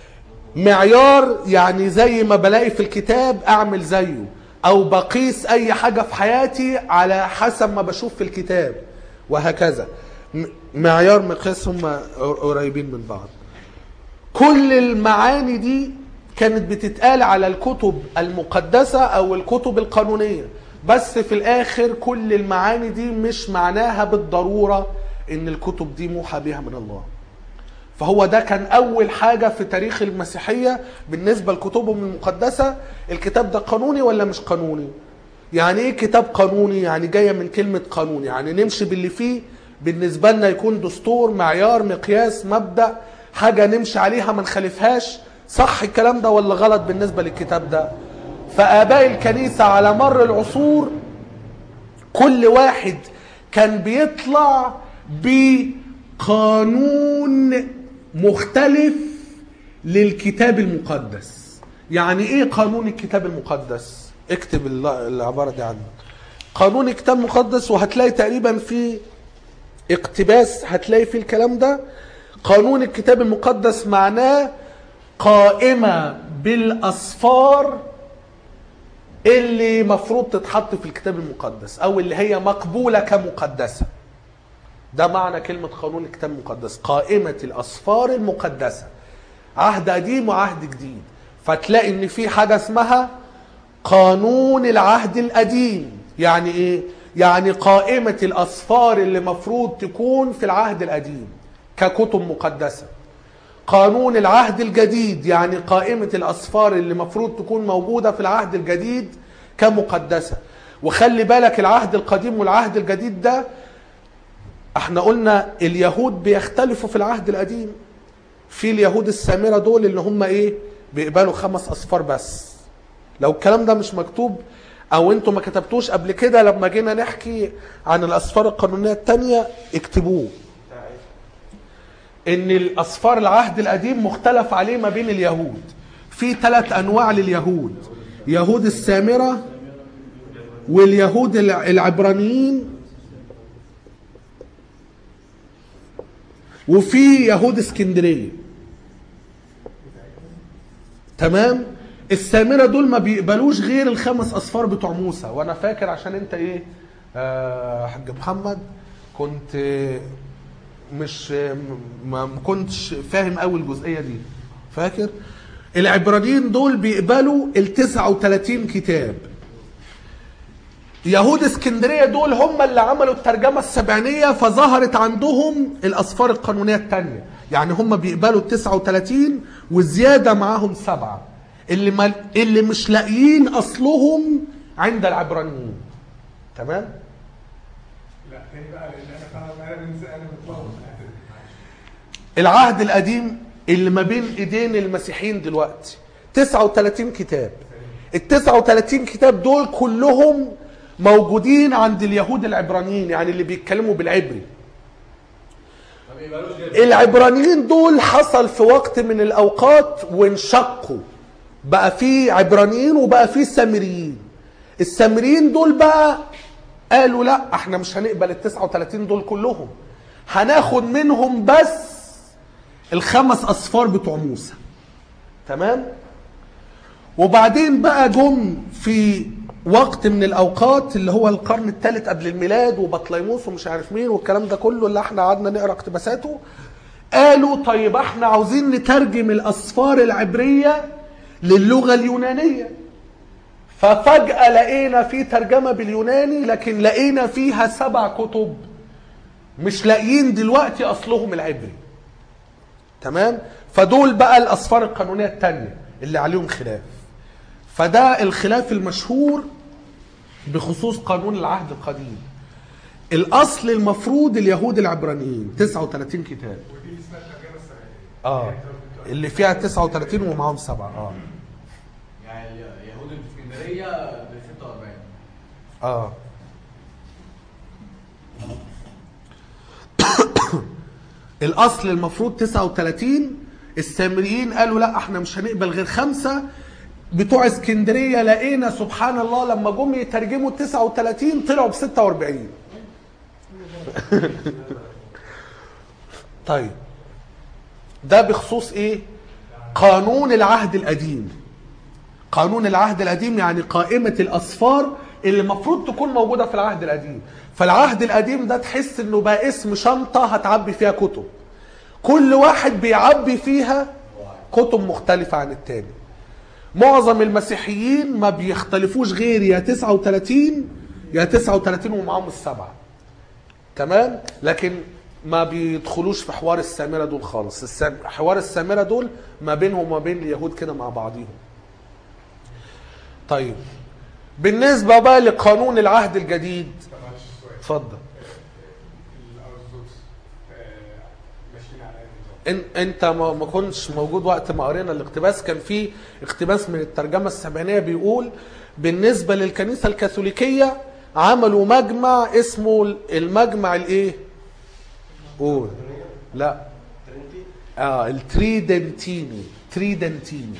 معيار يعني زي ما بلاقي في الكتاب أعمل زيه أو بقيس أي حاجة في حياتي على حسب ما بشوف في الكتاب وهكذا م- معيار مقياس هم قريبين من بعض كل المعاني دي كانت بتتقال على الكتب المقدسة أو الكتب القانونية بس في الآخر كل المعاني دي مش معناها بالضرورة إن الكتب دي موحى بها من الله فهو ده كان أول حاجة في تاريخ المسيحية بالنسبة لكتبهم المقدسة الكتاب ده قانوني ولا مش قانوني يعني ايه كتاب قانوني يعني جاية من كلمة قانون يعني نمشي باللي فيه بالنسبة لنا يكون دستور معيار مقياس مبدأ حاجة نمشي عليها ما نخالفهاش صح الكلام ده ولا غلط بالنسبة للكتاب ده فآباء الكنيسة على مر العصور كل واحد كان بيطلع بقانون مختلف للكتاب المقدس يعني ايه قانون الكتاب المقدس اكتب الل- العبارة دي عندك قانون الكتاب المقدس وهتلاقي تقريبا في اقتباس هتلاقي فيه الكلام ده قانون الكتاب المقدس معناه قائمة بالأسفار اللي مفروض تتحط في الكتاب المقدس او اللي هي مقبولة كمقدسة ده معنى كلمة قانون الكتاب المقدس قائمة الأسفار المقدسة عهد قديم وعهد جديد فتلاقي ان في حاجة اسمها قانون العهد القديم يعني ايه يعني قائمة الأسفار اللي مفروض تكون في العهد القديم ككتب مقدسة قانون العهد الجديد يعني قائمة الأسفار اللي مفروض تكون موجودة في العهد الجديد كمقدسة وخلي بالك العهد القديم والعهد الجديد ده احنا قلنا اليهود بيختلفوا في العهد القديم في اليهود السامرة دول اللي هم ايه بيقبلوا خمس أسفار بس لو الكلام ده مش مكتوب او انتوا ما كتبتوش قبل كده لما جينا نحكي عن الاسفار القانونيه الثانيه اكتبوه ان الاسفار العهد القديم مختلف عليه ما بين اليهود في ثلاث انواع لليهود يهود السامره واليهود الع- العبرانيين وفي يهود اسكندريه تمام السامره دول ما بيقبلوش غير الخمس اصفار بتوع موسى وانا فاكر عشان انت ايه آه حاج محمد كنت آه، مش آه، ما ما كنتش فاهم قوي الجزئيه دي فاكر العبرانيين دول بيقبلوا ال 39 كتاب يهود اسكندريه دول هم اللي عملوا الترجمه السبعينيه فظهرت عندهم الاسفار القانونيه الثانيه يعني هم بيقبلوا ال 39 وزياده معاهم سبعه اللي ما اللي مش لاقيين اصلهم عند العبرانيين تمام لا تاني بقى لان انا فعلا انا بنسى انا بتلخبط العهد القديم اللي ما بين ايدين المسيحيين دلوقتي 39 كتاب ال 39 كتاب دول كلهم موجودين عند اليهود العبرانيين يعني اللي بيتكلموا بالعبري ما بيقبلوش غير العبرانيين دول حصل في وقت من الاوقات وانشقوا بقى في عبرانيين وبقى في سامريين السامريين دول بقى قالوا لا احنا مش هنقبل ال 39 دول كلهم هناخد منهم بس الخمس اصفار بتوع موسى تمام وبعدين بقى جم في وقت من الاوقات اللي هو القرن الثالث قبل الميلاد وبطليموس ومش عارف مين والكلام ده كله اللي احنا قعدنا نقرا اقتباساته قالوا طيب احنا عاوزين نترجم الاسفار العبريه للغه اليونانيه ففجاه لقينا في ترجمه باليوناني لكن لقينا فيها سبع كتب مش لاقيين دلوقتي اصلهم العبري تمام فدول بقى الاسفار القانونيه الثانيه اللي عليهم خلاف فده الخلاف المشهور بخصوص قانون العهد القديم الاصل المفروض اليهود العبرانيين 39 كتاب ودي اسمها الترجمه السبعينيه اه اللي فيها 39 ومعاهم سبعه اه يعني اليهود اللي في اسكندريه ب 46 اه الاصل المفروض 39 السامريين قالوا لا احنا مش هنقبل غير خمسه بتوع اسكندريه لقينا سبحان الله لما جم يترجموا 39 طلعوا ب 46 طيب ده بخصوص ايه قانون العهد القديم قانون العهد القديم يعني قائمة الأسفار اللي المفروض تكون موجودة في العهد القديم فالعهد القديم ده تحس انه بقى اسم شنطة هتعبي فيها كتب كل واحد بيعبي فيها كتب مختلفة عن التاني معظم المسيحيين ما بيختلفوش غير يا 39 يا 39 ومعاهم السبعة تمام لكن ما بيدخلوش في حوار السامرة دول خالص السام... حوار السامرة دول ما بينهم وما بين اليهود كده مع بعضيهم طيب بالنسبة بقى لقانون العهد الجديد طب معلش سؤال اتفضل الارثوذكس آه، ماشيين على اي نظام إن انت ما ما كنتش موجود وقت ما قرينا الاقتباس كان في اقتباس من الترجمه السبعينيه بيقول بالنسبه للكنيسه الكاثوليكيه عملوا مجمع اسمه المجمع الايه؟ قول لا اه التريدنتيني تريدنتيني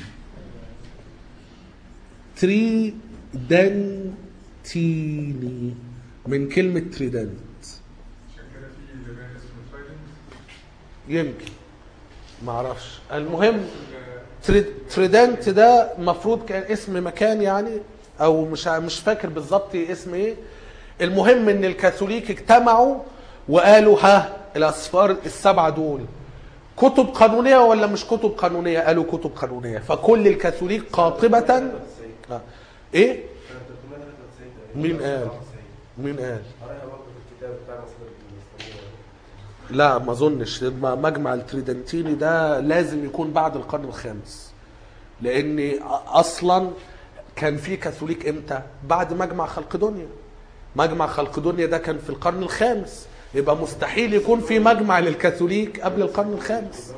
تريدنتيني من كلمه تريدنت عشان كده في زمان اسمه ترايدنت يمكن ما اعرفش المهم تريد- تريدنت ده المفروض كان اسم مكان يعني او مش ع- مش فاكر بالظبط اسم ايه المهم ان الكاثوليك اجتمعوا وقالوا ها الاصفار السبعه دول كتب قانونيه ولا مش كتب قانونيه قالوا كتب قانونيه فكل الكاثوليك قاطبه آه. ايه مين قال مين قال قراها برضه في الكتاب بتاع مصادر الاسلاميه لا ما اظنش الم- مجمع التريدنتيني ده لازم يكون بعد القرن الخامس لان اصلا كان في كاثوليك امتى بعد مجمع خلقدونيا مجمع خلقدونيا ده كان في القرن الخامس يبقى مستحيل يكون في مجمع للكاثوليك قبل القرن الخامس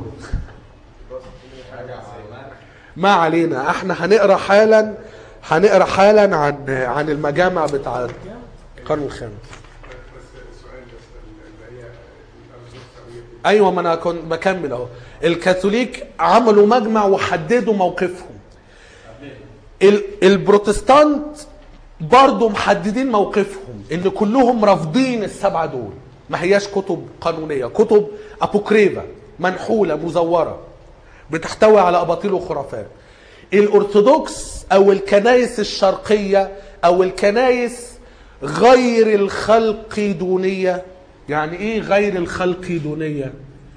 ما علينا احنا هنقرا حالا هنقرا حالا عن عن المجامع بتاع القرن الخامس بس السؤال بس اللي هي الأرثوذكسية ايوه ما انا كنت بكمل اهو الكاثوليك عملوا مجمع وحددوا موقفهم ال- البروتستانت برضه محددين موقفهم ان كلهم رافضين السبعه دول ما هياش كتب قانونيه كتب ابوكريفا منحوله مزوره بتحتوي على اباطيل وخرافات الارثوذكس او الكنائس الشرقيه او الكنائس غير الخلقيدونيه يعني ايه غير الخلقيدونيه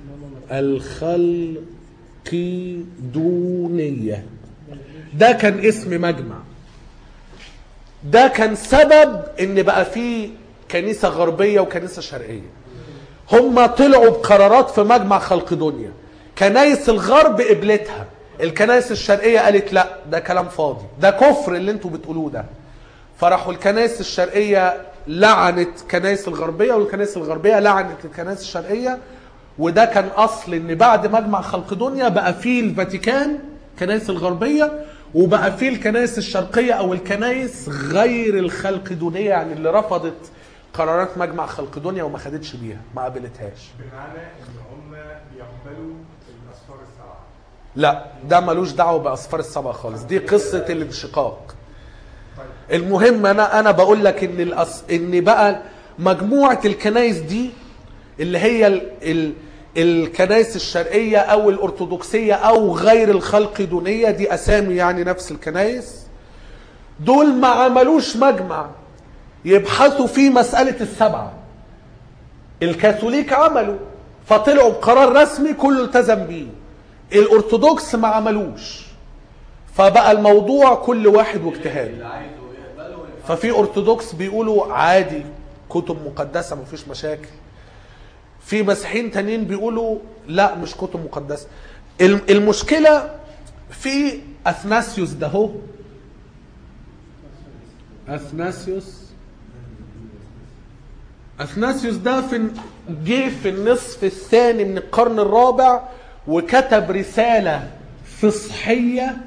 الخلقيدونيه ده كان اسم مجمع ده كان سبب ان بقى فيه كنيسه غربيه وكنيسه شرقيه هم طلعوا بقرارات في مجمع خلق دنيا كنايس الغرب قبلتها الكنائس الشرقيه قالت لا ده كلام فاضي ده كفر اللي انتوا بتقولوه ده فراحوا الكنائس الشرقيه لعنت كنائس الغربيه والكنائس الغربيه لعنت الكنائس الشرقيه وده كان اصل ان بعد مجمع خلق دنيا بقى فيه الفاتيكان الكنائس الغربيه وبقى فيه الكنائس الشرقيه او الكنائس غير الخلقدونيه يعني اللي رفضت قرارات مجمع خلق دنيا وما خدتش بيها ما قبلتهاش بمعنى ان هم بيقبلوا الاسفار السبعه لا ده ملوش دعوه باصفار السبعه خالص دي قصه الانشقاق المهم انا انا بقول لك ان الأص... ان بقى مجموعه الكنائس دي اللي هي ال... ال... الكنائس الشرقيه او الارثوذكسيه او غير الخلقدونيه دي اسامي يعني نفس الكنائس دول ما عملوش مجمع يبحثوا في مساله السبعه الكاثوليك عملوا فطلعوا بقرار رسمي كله التزم بيه الارثوذكس ما عملوش فبقى الموضوع كل واحد واجتهاد اللي عايزه يقبله ويفهمه. ففي ارثوذكس بيقولوا عادي كتب مقدسه مفيش مشاكل في مسيحيين تانيين بيقولوا لا مش كتب مقدسه الم- المشكله في اثناسيوس ده هو اثناسيوس اثناسيوس ده في جه في النصف الثاني من القرن الرابع وكتب رساله فصحيه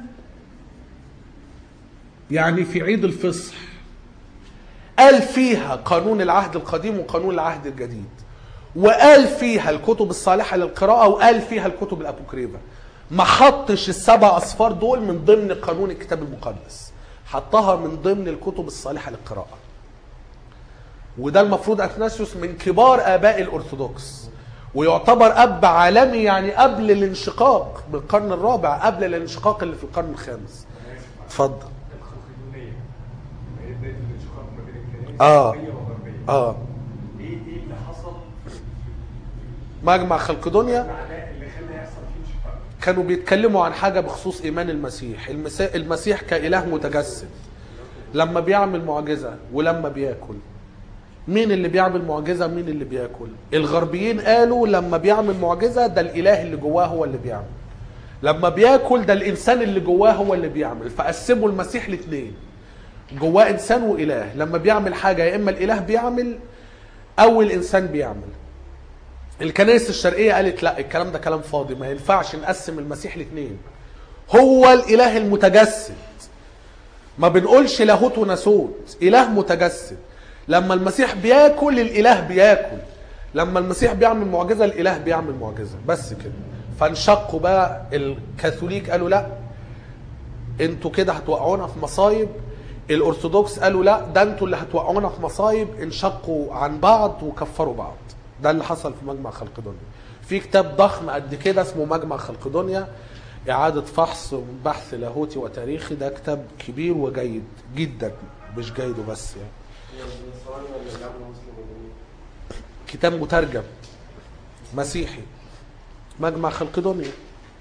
يعني في عيد الفصح قال فيها قانون العهد القديم وقانون العهد الجديد وقال فيها الكتب الصالحة للقراءة وقال فيها الكتب الأبوكريفة ما حطش السبع أصفار دول من ضمن قانون الكتاب المقدس حطها من ضمن الكتب الصالحة للقراءة وده المفروض أثناسيوس من كبار آباء الأرثوذكس ويعتبر أب عالمي يعني قبل الانشقاق بالقرن الرابع قبل الانشقاق اللي في القرن الخامس اتفضل الخلقدونيه هي بدايه الانشقاق ما بين الكنائس آه. الشرقيه والغربيه اه ايه ايه اللي حصل مجمع خلقدونيا معناه اللي خلى يحصل فيه انشقاق كانوا بيتكلموا عن حاجة بخصوص إيمان المسيح المسيح, المسيح كإله متجسد لما بيعمل معجزة ولما بياكل مين اللي بيعمل معجزة مين اللي بياكل الغربيين قالوا لما بيعمل معجزة ده الإله اللي جواه هو اللي بيعمل لما بياكل ده الإنسان اللي جواه هو اللي بيعمل فقسموا المسيح لاثنين جواه إنسان وإله لما بيعمل حاجة يا إما الإله بيعمل أو الإنسان بيعمل الكنائس الشرقية قالت لا الكلام ده كلام فاضي ما ينفعش نقسم المسيح لاثنين هو الإله المتجسد ما بنقولش لاهوت وناسوت إله متجسد لما المسيح بياكل الإله بياكل لما المسيح بيعمل معجزة الإله بيعمل معجزة بس كده فانشقوا بقى الكاثوليك قالوا لا انتوا كده هتوقعونا في مصايب الارثوذكس قالوا لا ده انتوا اللي هتوقعونا في مصايب انشقوا عن بعض وكفروا بعض ده اللي حصل في مجمع خلق دنيا في كتاب ضخم قد كده اسمه مجمع خلق دنيا إعادة فحص بحث لاهوتي وتاريخي ده كتاب كبير وجيد جدا مش جيد وبس يعني النصراني ولا اللي عمله مسلم ولا مين؟ كتاب مترجم مسيحي مجمع خلقدونيا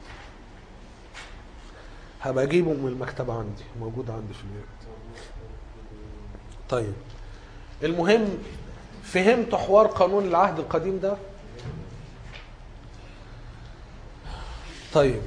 هبقى اجيبه من المكتبة عندي موجود عندي في البيت طيب المهم فهمت حوار قانون العهد القديم ده طيب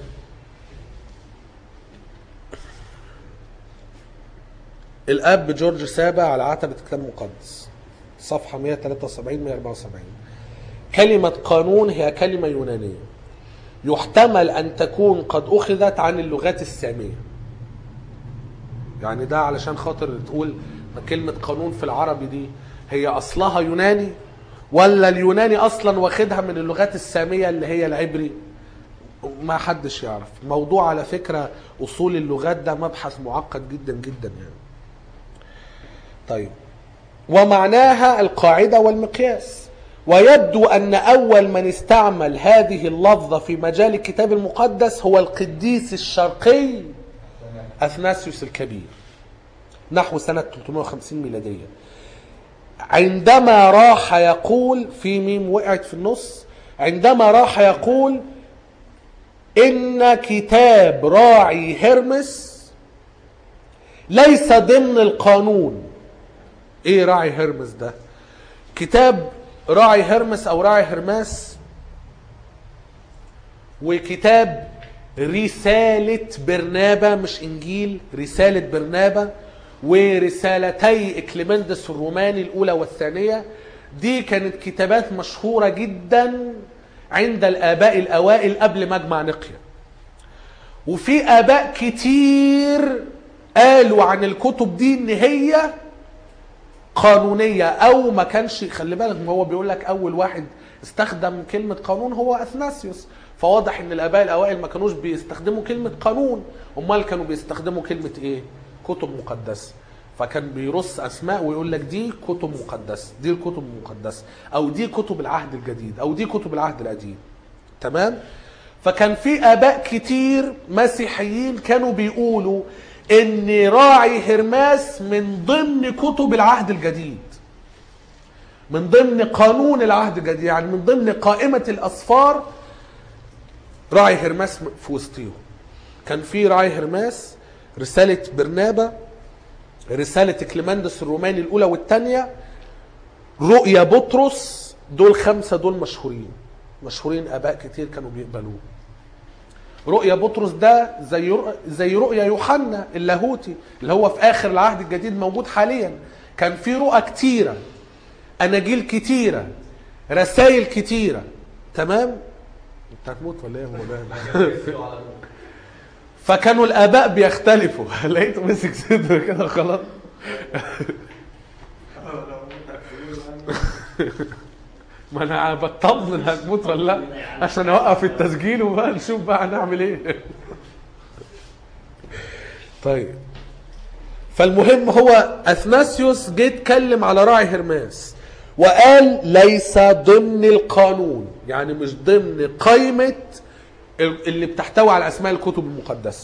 الاب جورج سابع على عتبة الكتاب المقدس صفحة 173 174 كلمة قانون هي كلمة يونانية يحتمل أن تكون قد أخذت عن اللغات السامية يعني ده علشان خاطر تقول ما كلمة قانون في العربي دي هي أصلها يوناني ولا اليوناني أصلا واخدها من اللغات السامية اللي هي العبري ما حدش يعرف موضوع على فكرة أصول اللغات ده مبحث معقد جدا جدا يعني طيب ومعناها القاعدة والمقياس ويبدو أن أول من استعمل هذه اللفظة في مجال الكتاب المقدس هو القديس الشرقي أثناسيوس الكبير نحو سنة 350 ميلادية عندما راح يقول في ميم وقعت في النص عندما راح يقول إن كتاب راعي هرمس ليس ضمن القانون ايه راعي هرمس ده كتاب راعي هرمس او راعي هرماس وكتاب رسالة برنابا مش انجيل رسالة برنابا ورسالتي اكليمندس الروماني الاولى والثانية دي كانت كتابات مشهورة جدا عند الاباء الاوائل قبل مجمع نقيا وفي اباء كتير قالوا عن الكتب دي ان هي قانونيه او ما كانش خلي بالك ما هو بيقول لك اول واحد استخدم كلمه قانون هو اثناسيوس فواضح ان الاباء الاوائل ما كانوش بيستخدموا كلمه قانون امال كانوا بيستخدموا كلمه ايه كتب مقدسه فكان بيرص اسماء ويقول لك دي كتب مقدسه دي الكتب المقدسه او دي كتب العهد الجديد او دي كتب العهد القديم تمام فكان في اباء كتير مسيحيين كانوا بيقولوا ان راعي هرماس من ضمن كتب العهد الجديد من ضمن قانون العهد الجديد يعني من ضمن قائمة الأسفار راعي هرماس في وسطهم كان في راعي هرماس رسالة برنابا رسالة كليمندس الروماني الأولى والثانية رؤيا بطرس دول خمسة دول مشهورين مشهورين آباء كتير كانوا بيقبلوه رؤيا بطرس ده زي رؤ- زي رؤيا يوحنا اللاهوتي اللي هو في اخر العهد الجديد موجود حاليا كان في رؤى كتيره اناجيل كتيره رسائل كتيره تمام انت هتموت ولا ايه هو ده فكانوا الاباء بيختلفوا لقيته مسك صدره كده خلاص ما انا بطمن هتموت ولا لا عشان اوقف التسجيل وبقى نشوف بقى هنعمل ايه طيب فالمهم هو اثناسيوس جه اتكلم على راعي هرماس وقال ليس ضمن القانون يعني مش ضمن قائمة اللي بتحتوي على اسماء الكتب المقدسة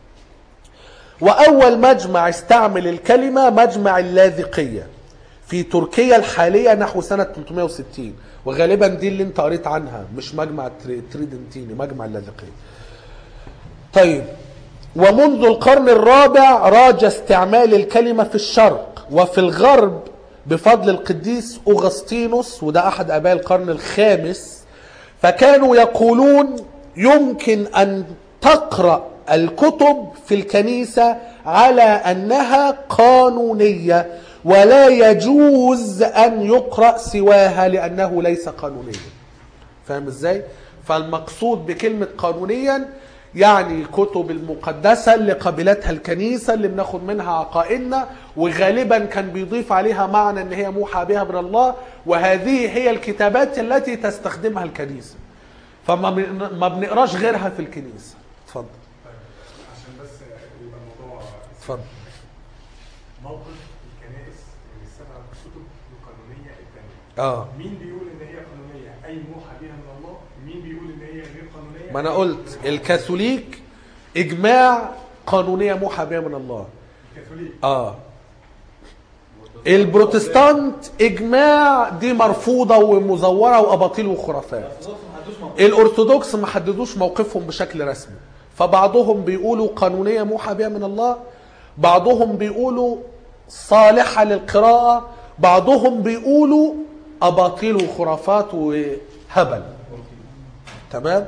واول مجمع استعمل الكلمة مجمع اللاذقية في تركيا الحالية نحو سنة 360 وغالبا دي اللي انت قريت عنها مش مجمع التري- تريدنتيني مجمع اللاذقية طيب ومنذ القرن الرابع راج استعمال الكلمة في الشرق وفي الغرب بفضل القديس أغسطينوس وده أحد آباء القرن الخامس فكانوا يقولون يمكن أن تقرأ الكتب في الكنيسة على أنها قانونية ولا يجوز أن يقرأ سواها لأنه ليس قانونيا فاهم ازاي فالمقصود بكلمة قانونيا يعني كتب المقدسة اللي قبلتها الكنيسة اللي بناخد منها عقائدنا وغالبا كان بيضيف عليها معنى ان هي موحى بها من الله وهذه هي الكتابات التي تستخدمها الكنيسة فما بن- ما بنقراش غيرها في الكنيسة اتفضل عشان بس يبقى الموضوع اتفضل موقف الكنائس اللي السبع كتب القانونيه الثانيه اه مين بيقول ان هي قانونيه اي موحى بها من الله مين بيقول ان هي غير قانونيه ما انا قلت الكاثوليك اجماع قانونية موحى بها من الله الكاثوليك اه البروتستانت اجماع دي مرفوضه ومزوره واباطيل وخرافات الارثوذكس ما حددوش موقفهم بشكل رسمي فبعضهم بيقولوا قانونيه موحى بها من الله بعضهم بيقولوا صالحه للقراءه بعضهم بيقولوا اباطيل وخرافات وهبل تمام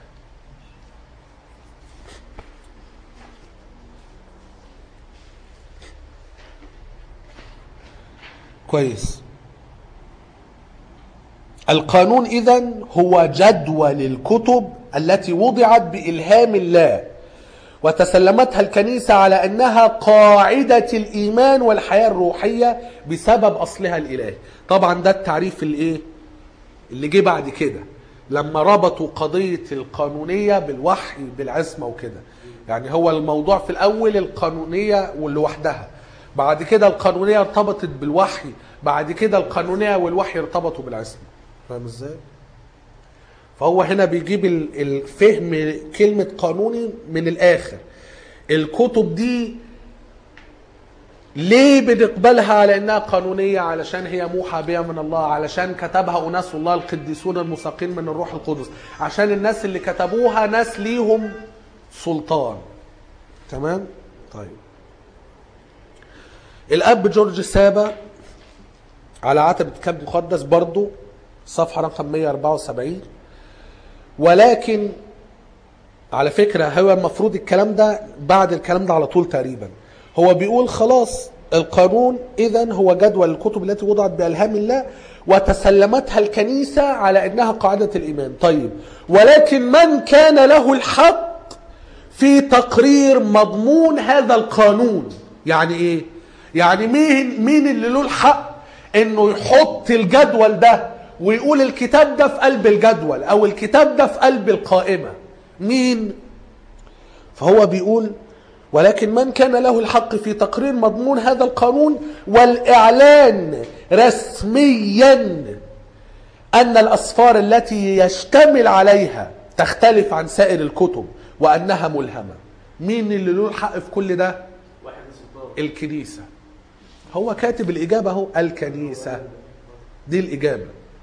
كويس القانون اذا هو جدول الكتب التي وضعت بإلهام الله وتسلمتها الكنيسة على أنها قاعدة الإيمان والحياة الروحية بسبب أصلها الإلهي طبعا ده التعريف الإيه اللي جه بعد كده لما ربطوا قضية القانونية بالوحي بالعصمة وكده يعني هو الموضوع في الأول القانونية لوحدها بعد كده القانونية ارتبطت بالوحي بعد كده القانونية والوحي ارتبطوا بالعصمة فاهم ازاي؟ فهو هنا بيجيب ال- الفهم كلمة قانوني من الآخر الكتب دي ليه بنقبلها على انها قانونية علشان هي موحى بها من الله علشان كتبها اناس الله القديسون المساقين من الروح القدس عشان الناس اللي كتبوها ناس ليهم سلطان تمام طيب الاب جورج سابا على عتبة كتاب مقدس برضو صفحة رقم 174 ولكن على فكرة هو المفروض الكلام ده بعد الكلام ده على طول تقريبا هو بيقول خلاص القانون اذا هو جدول الكتب التي وضعت بألهام الله وتسلمتها الكنيسة على انها قاعدة الايمان طيب ولكن من كان له الحق في تقرير مضمون هذا القانون يعني ايه يعني مين مين اللي له الحق انه يحط الجدول ده ويقول الكتاب ده في قلب الجدول او الكتاب ده في قلب القائمة مين فهو بيقول ولكن من كان له الحق في تقرير مضمون هذا القانون والإعلان رسميا أن الأسفار التي يشتمل عليها تختلف عن سائر الكتب وأنها ملهمة مين اللي له الحق في كل ده واحد سلطان الكنيسة هو كاتب الإجابة هو الكنيسة دي الإجابة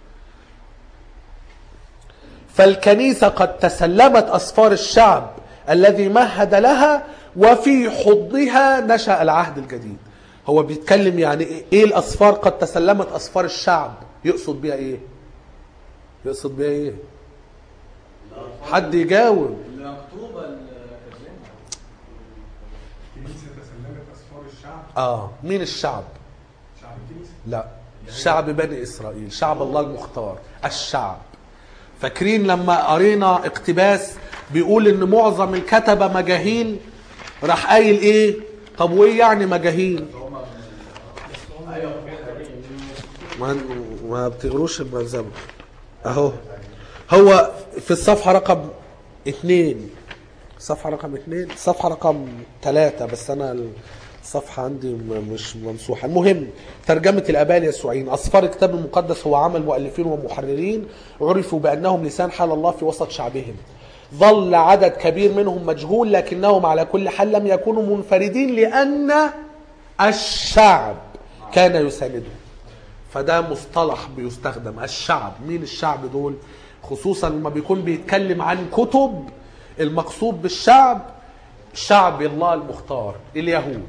فالكنيسة قد تسلمت أسفار الشعب الذي مهد لها وفي حضها نشأ العهد الجديد هو بيتكلم يعني إيه- ايه الأسفار قد تسلمت أسفار الشعب يقصد بيها ايه يقصد بيها ايه حد يجاوب اللي مكتوبه الكلمه الكنيسة تسلمت أسفار الشعب اه مين الشعب شعب الكنيسة لا شعب بني اسرائيل شعب الله المختار الشعب فاكرين لما قرينا اقتباس بيقول ان معظم الكتبه مجاهيل راح قايل ايه طب وايه يعني مجاهيل ما ما بتقروش الملزمه اهو هو في الصفحه رقم اتنين صفحة رقم اتنين صفحة رقم تلاتة بس أنا الصفحة عندي م- مش ممسوحة المهم ترجمة الآباء اليسوعيين أسفار الكتاب المقدس هو عمل مؤلفين ومحررين عرفوا بأنهم لسان حال الله في وسط شعبهم ظل عدد كبير منهم مجهول لكنهم على كل حال لم يكونوا منفردين لأن الشعب كان يساندهم فده مصطلح بيستخدم الشعب مين الشعب دول خصوصا لما بيكون بيتكلم عن كتب المقصود بالشعب شعب الله المختار اليهود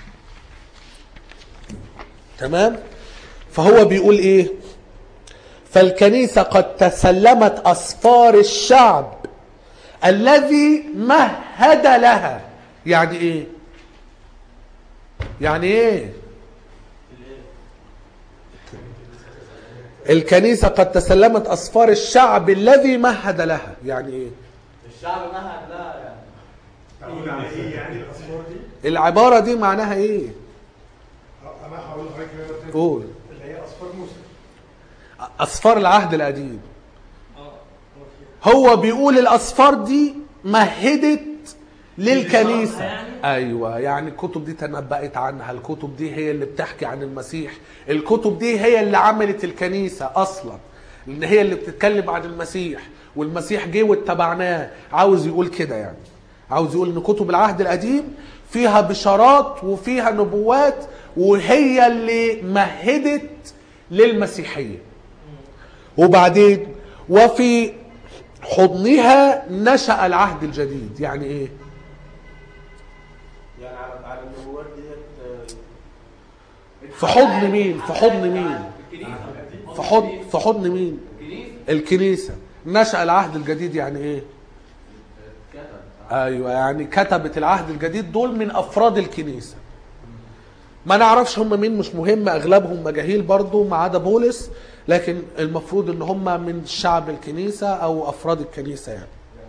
تمام فهو بيقول ايه فالكنيسة قد تسلمت أسفار الشعب الذي مهد لها يعني ايه يعني ايه الكنيسة قد تسلمت أسفار الشعب الذي مهد لها يعني إيه؟ الشعب مهد لها يعني أقول على إيه يعني الأسفار دي؟ العبارة دي معناها إيه؟ أنا هقول لحضرتك مرة تانية. قول اللي هي أسفار موسى أسفار العهد القديم هو بيقول الأسفار دي مهدت للكنيسة يعني؟ أيوة يعني الكتب دي تنبأت عنها الكتب دي هي اللي بتحكي عن المسيح الكتب دي هي اللي عملت الكنيسة أصلا لأن هي اللي بتتكلم عن المسيح والمسيح جه واتبعناه عاوز يقول كده يعني عاوز يقول ان كتب العهد القديم فيها بشارات وفيها نبوات وهي اللي مهدت للمسيحيه وبعدين وفي حضنها نشأ العهد الجديد يعني ايه يعني على على النبوات ديت آه، في حضن مين في حضن مين في حضن في حضن مين الكنيسه نشأ العهد الجديد يعني ايه ايوه يعني كتبت العهد الجديد دول من افراد الكنيسه ما نعرفش هم مين مش مهم اغلبهم مجاهيل برضو ما عدا بولس لكن المفروض ان هم من شعب الكنيسه او افراد الكنيسه يعني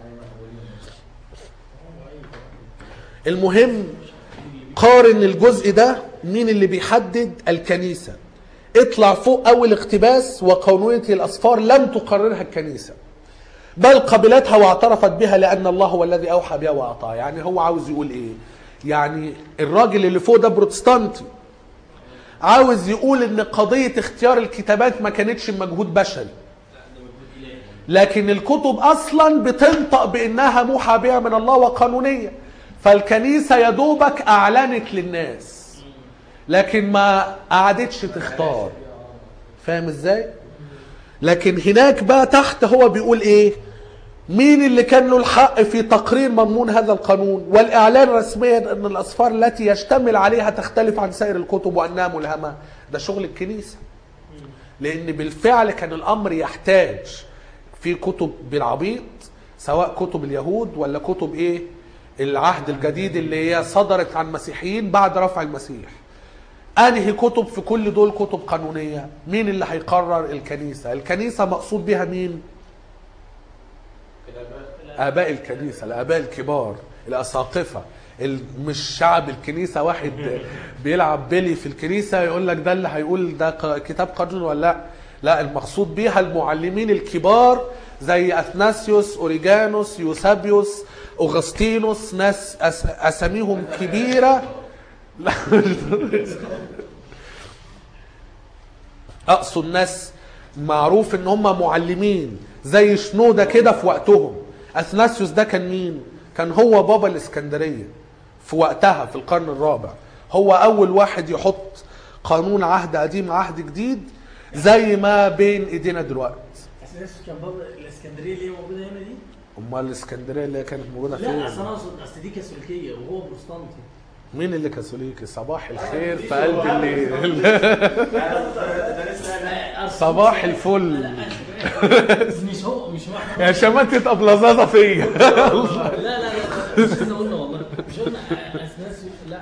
المهم قارن الجزء ده مين اللي بيحدد الكنيسه اطلع فوق اول اقتباس وقانونيه الاسفار لم تقررها الكنيسه بل قبلتها واعترفت بها لان الله هو الذي اوحى بها واعطاها يعني هو عاوز يقول ايه يعني الراجل اللي فوق ده بروتستانتي عاوز يقول ان قضيه اختيار الكتابات ما كانتش مجهود بشري لكن الكتب اصلا بتنطق بانها موحى بها من الله وقانونيه فالكنيسه يا دوبك اعلنت للناس لكن ما قعدتش تختار فاهم ازاي لكن هناك بقى تحت هو بيقول ايه مين اللي كان له الحق في تقرير مضمون هذا القانون والاعلان رسميا ان الاسفار التي يشتمل عليها تختلف عن سائر الكتب وانها ملهمه ده شغل الكنيسه لان بالفعل كان الامر يحتاج في كتب بالعبيط سواء كتب اليهود ولا كتب ايه العهد الجديد اللي هي صدرت عن مسيحيين بعد رفع المسيح انهي كتب في كل دول كتب قانونيه مين اللي هيقرر الكنيسه الكنيسه مقصود بها مين اباء الكنيسه الاباء الكبار الاساقفه ال- مش شعب الكنيسه واحد بيلعب بيلي في الكنيسه يقول لك ده اللي هيقول ده ق- كتاب قانون ولا لا لا المقصود بيها المعلمين الكبار زي اثناسيوس اوريجانوس يوسابيوس اغسطينوس ناس أس اساميهم كبيره لا اقصد ناس معروف ان هم معلمين زي شنوده كده في وقتهم اثناسيوس ده كان مين كان هو بابا الاسكندريه في وقتها في القرن الرابع هو اول واحد يحط قانون عهد قديم عهد جديد زي ما بين ايدينا دلوقتي اساس كان بابا الاسكندريه اللي هي موجوده هنا دي امال الاسكندريه اللي هي كانت موجوده لا اصل فين انا اقصد اصل دي كاثوليكيه وهو بروتستانتي مين اللي كاثوليكي صباح الخير في قلب الليل صباح الفل مش هو مش هو يا شماتة ابلزازه فيا لا لا لا مش احنا قلنا والله مش قلنا اساس لا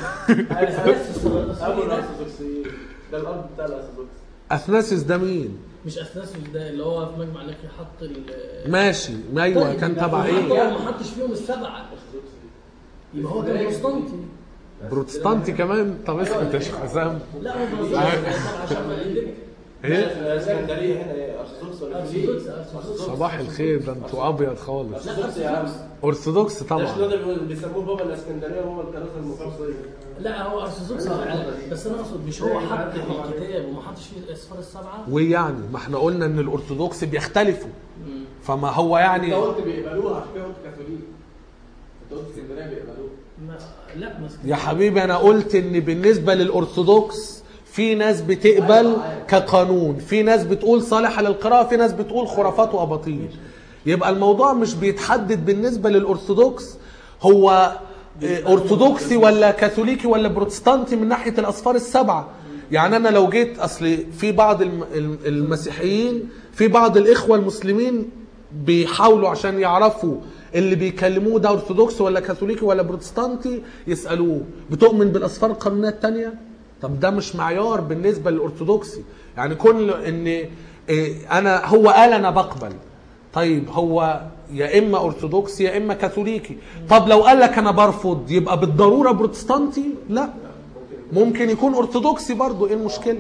اساس ابو الصليبي ده الارثوذكسيين ده الاب بتاع الارثوذكس اثناسيوس ده مين مش اثناسيوس ده اللي هو في مجمع لكي حط ال ماشي ايوه طيب، كان تبع حتى ايه هو ما حطش فيهم السبعه يبقى هو كان بروتستانتي بروتستانتي كمان طب اسكت يا شيخ حسام لا هو بروتستانتي طبعا عشان ما يقلبك ايه الاسكندريه هنا ايه ارثوذكس ولا أرثوذكس، كاثوليك؟ أرثوذكس. صباح الخير ده انتوا ابيض خالص ارثوذكس يا عم ارثوذكس ده طبعا شنو ده بيقول- بيسموه بابا الاسكندريه وهو الكنيسه المقدسيه لا هو ارثوذكس فعلا بس انا اقصد مش هو حط في الكتاب وما حطش فيه الاسفار السبعه ويعني ما احنا قلنا ان الارثوذكس بيختلفوا فما هو يعني انت قلت بيقبلوها عشان كده قلت كاثوليك انت قلت اسكندريه بيقبلوها ما لا ما يا حبيبي انا قلت ان بالنسبه للارثوذكس في ناس بتقبل كقانون في ناس بتقول صالحه للقراءه في ناس بتقول خرافات واباطيل يبقى الموضوع مش بيتحدد بالنسبه للارثوذكس هو آه، ارثوذكسي ولا كاثوليكي ولا بروتستانتي من ناحيه الاسفار السبعه يعني انا لو جيت اصل في بعض الم- الم- المسيحيين في بعض الاخوه المسلمين بيحاولوا عشان يعرفوا اللي بيكلموه ده ارثوذكسي ولا كاثوليكي ولا بروتستانتي يسالوه بتؤمن بالاسفار القانونيه الثانيه طب ده مش معيار بالنسبه للارثوذكسي يعني كل ان إيه، انا هو قال انا بقبل طيب هو يا اما ارثوذكسي يا اما كاثوليكي طب لو قال لك انا برفض يبقى بالضروره بروتستانتي لا ممكن يكون ارثوذكسي برضو ايه المشكله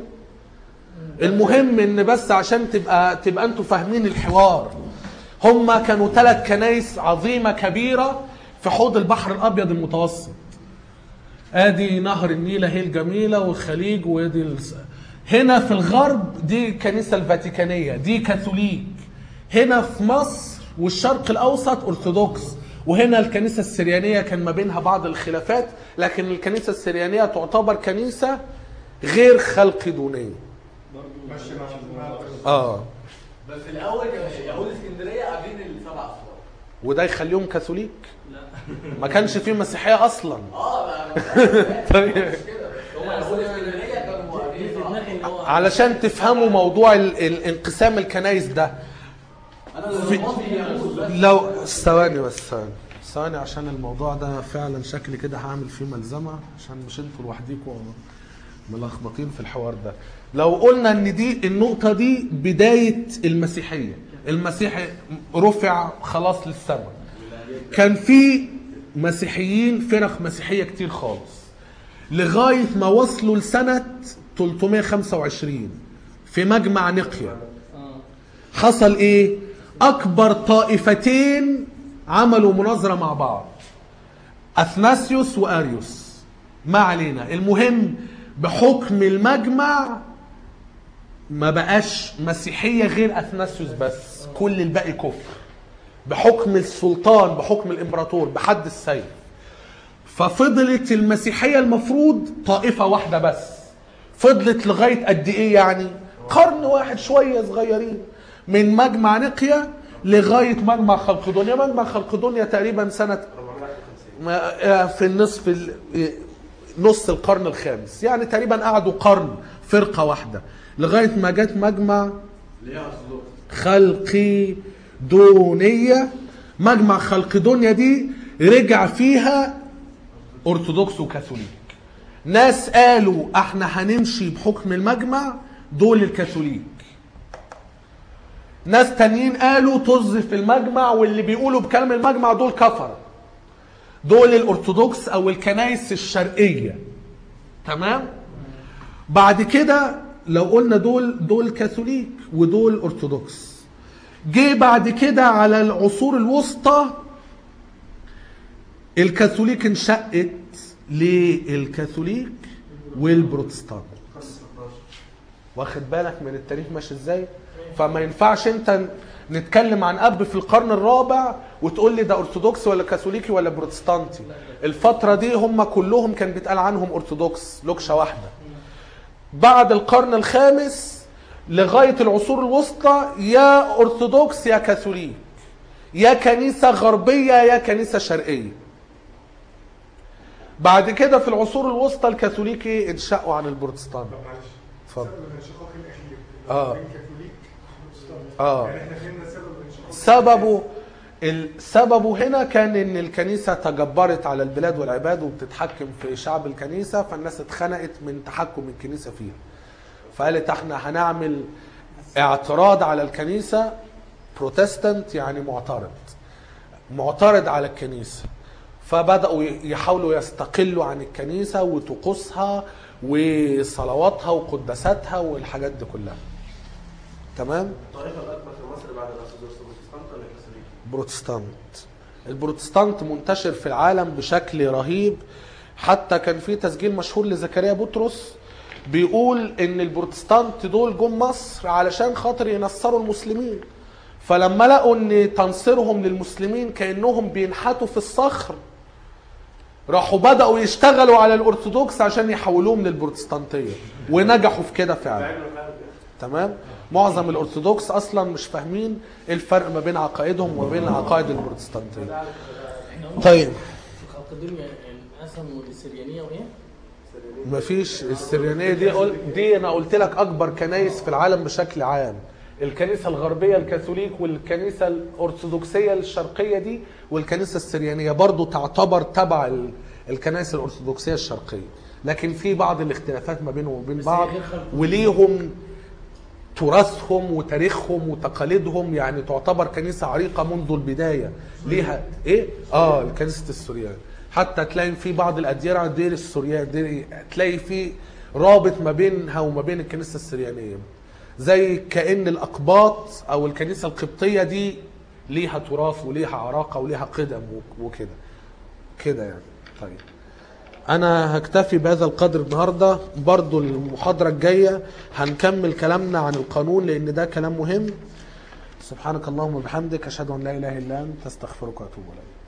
المهم ان بس عشان تبقى تبقى انتوا فاهمين الحوار هما كانوا ثلاث كنايس عظيمه كبيره في حوض البحر الابيض المتوسط ادي نهر النيل اهي الجميله والخليج وادي الس... هنا في الغرب دي الكنيسه الفاتيكانيه دي كاثوليك هنا في مصر والشرق الاوسط ارثوذكس وهنا الكنيسة السريانية كان ما بينها بعض الخلافات لكن الكنيسة السريانية تعتبر كنيسة غير خلقدونية ماشي مع مع اه بس الاول كان يهود اسكندريه قابلين السبع اصفار وده يخليهم كاثوليك ما كانش فيه مسيحية اصلا اه ما- طيب كده بس هم يهود اسكندريه كانوا في قابلين دماغي ان هو علشان تفهموا موضوع ال- الانقسام الكنايس ده انا لو في- الماضي يهود بس لو ثواني بس ثواني ثواني عشان الموضوع ده فعلا شكلي كده هعمل فيه ملزمه عشان مش انتوا لوحديكم ملخبطين في الحوار ده لو قلنا ان دي النقطه دي بدايه المسيحيه المسيح رفع خلاص للسماء كان في مسيحيين فرق مسيحيه كتير خالص لغايه ما وصلوا لسنه 325 في مجمع نقيا حصل ايه اكبر طائفتين عملوا مناظره مع بعض اثناسيوس واريوس ما علينا المهم بحكم المجمع ما بقاش مسيحيه غير اثناسيوس بس كل الباقي كفر بحكم السلطان بحكم الامبراطور بحد السيف ففضلت المسيحيه المفروض طائفه واحده بس فضلت لغايه قد ايه يعني قرن واحد شويه صغيرين من مجمع نقيا لغايه مجمع خلقدونيا مجمع خلقدونيا تقريبا سنه ما- في النصف ال- نص القرن الخامس يعني تقريبا قعدوا قرن فرقه واحده لغايه ما جت مجمع خلقي دونية مجمع خلق دنيا دي رجع فيها ارثوذكس وكاثوليك ناس قالوا احنا هنمشي بحكم المجمع دول الكاثوليك ناس تانيين قالوا طز في المجمع واللي بيقولوا بكلام المجمع دول كفر دول الارثوذكس او الكنائس الشرقيه تمام بعد كده لو قلنا دول دول كاثوليك ودول ارثوذكس جه بعد كده على العصور الوسطى الكاثوليك انشقت للكاثوليك والبروتستانت واخد بالك من التاريخ ماشي ازاي فما ينفعش انت نتكلم عن اب في القرن الرابع وتقول لي ده ارثوذكسي ولا كاثوليكي ولا بروتستانتي الفتره دي هم كلهم كان بيتقال عنهم ارثوذكس لوكشه واحده بعد القرن الخامس لغايه العصور الوسطى يا ارثوذكس يا كاثوليك يا كنيسه غربيه يا كنيسه شرقيه بعد كده في العصور الوسطى الكاثوليكي انشقوا عن البروتستانت طب معلش اتفضل. سبب الانشقاق الاخير آه. بين كاثوليك وبروتستانت. آه. يعني احنا فهمنا سبب الانشقاق سببه السببه هنا كان ان الكنيسه تجبرت على البلاد والعباد وبتتحكم في شعب الكنيسه فالناس اتخنقت من تحكم الكنيسه فيها فقالت احنا هنعمل اعتراض على الكنيسه بروتستانت يعني معترض معترض على الكنيسه فبداوا يحاولوا يستقلوا عن الكنيسه وطقوسها وصلواتها وقداساتها والحاجات دي كلها تمام الطائفه الاكبر في مصر بعد الارثوذكس البروتستانت ولا الكاثوليك؟ بروتستانت البروتستانت منتشر في العالم بشكل رهيب حتى كان في تسجيل مشهور لزكريا بطرس بيقول ان البروتستانت دول جم مصر علشان خاطر ينصروا المسلمين فلما لقوا ان تنصيرهم للمسلمين كانهم بينحتوا في الصخر راحوا بداوا يشتغلوا على الارثوذكس عشان يحولوهم للبروتستانتيه ونجحوا في كده فعلا فعلا فعلا تمام معظم الارثوذكس اصلا مش فاهمين ايه الفرق ما بين عقائدهم وما بين العقائد البروتستانتيه طيب في خلق الدنيا انقسموا لسريانيه وايه؟ مفيش السريانيه دي قل... دي انا قلت لك اكبر كنايس في العالم بشكل عام الكنيسه الغربيه الكاثوليك والكنيسه الارثوذكسيه الشرقيه دي والكنيسه السريانيه برضو تعتبر تبع ال... الكنائس الارثوذكسيه الشرقيه لكن في بعض الاختلافات ما بينهم وبين بس هي بعض غير خلق- وليهم تراثهم وتاريخهم وتقاليدهم يعني تعتبر كنيسه عريقه منذ البدايه ليها ايه اه كنيسه السوريان حتى تلاقي في بعض الاديره دير السوريان دير تلاقي في رابط ما بينها وما بين الكنيسه السريانيه زي كان الاقباط او الكنيسه القبطيه دي ليها تراث وليها عراقه وليها قدم و- وكده كده يعني طيب انا هكتفي بهذا القدر النهارده برضو المحاضره الجايه هنكمل كلامنا عن القانون لان ده كلام مهم سبحانك اللهم وبحمدك اشهد ان لا اله الا انت استغفرك واتوب اليك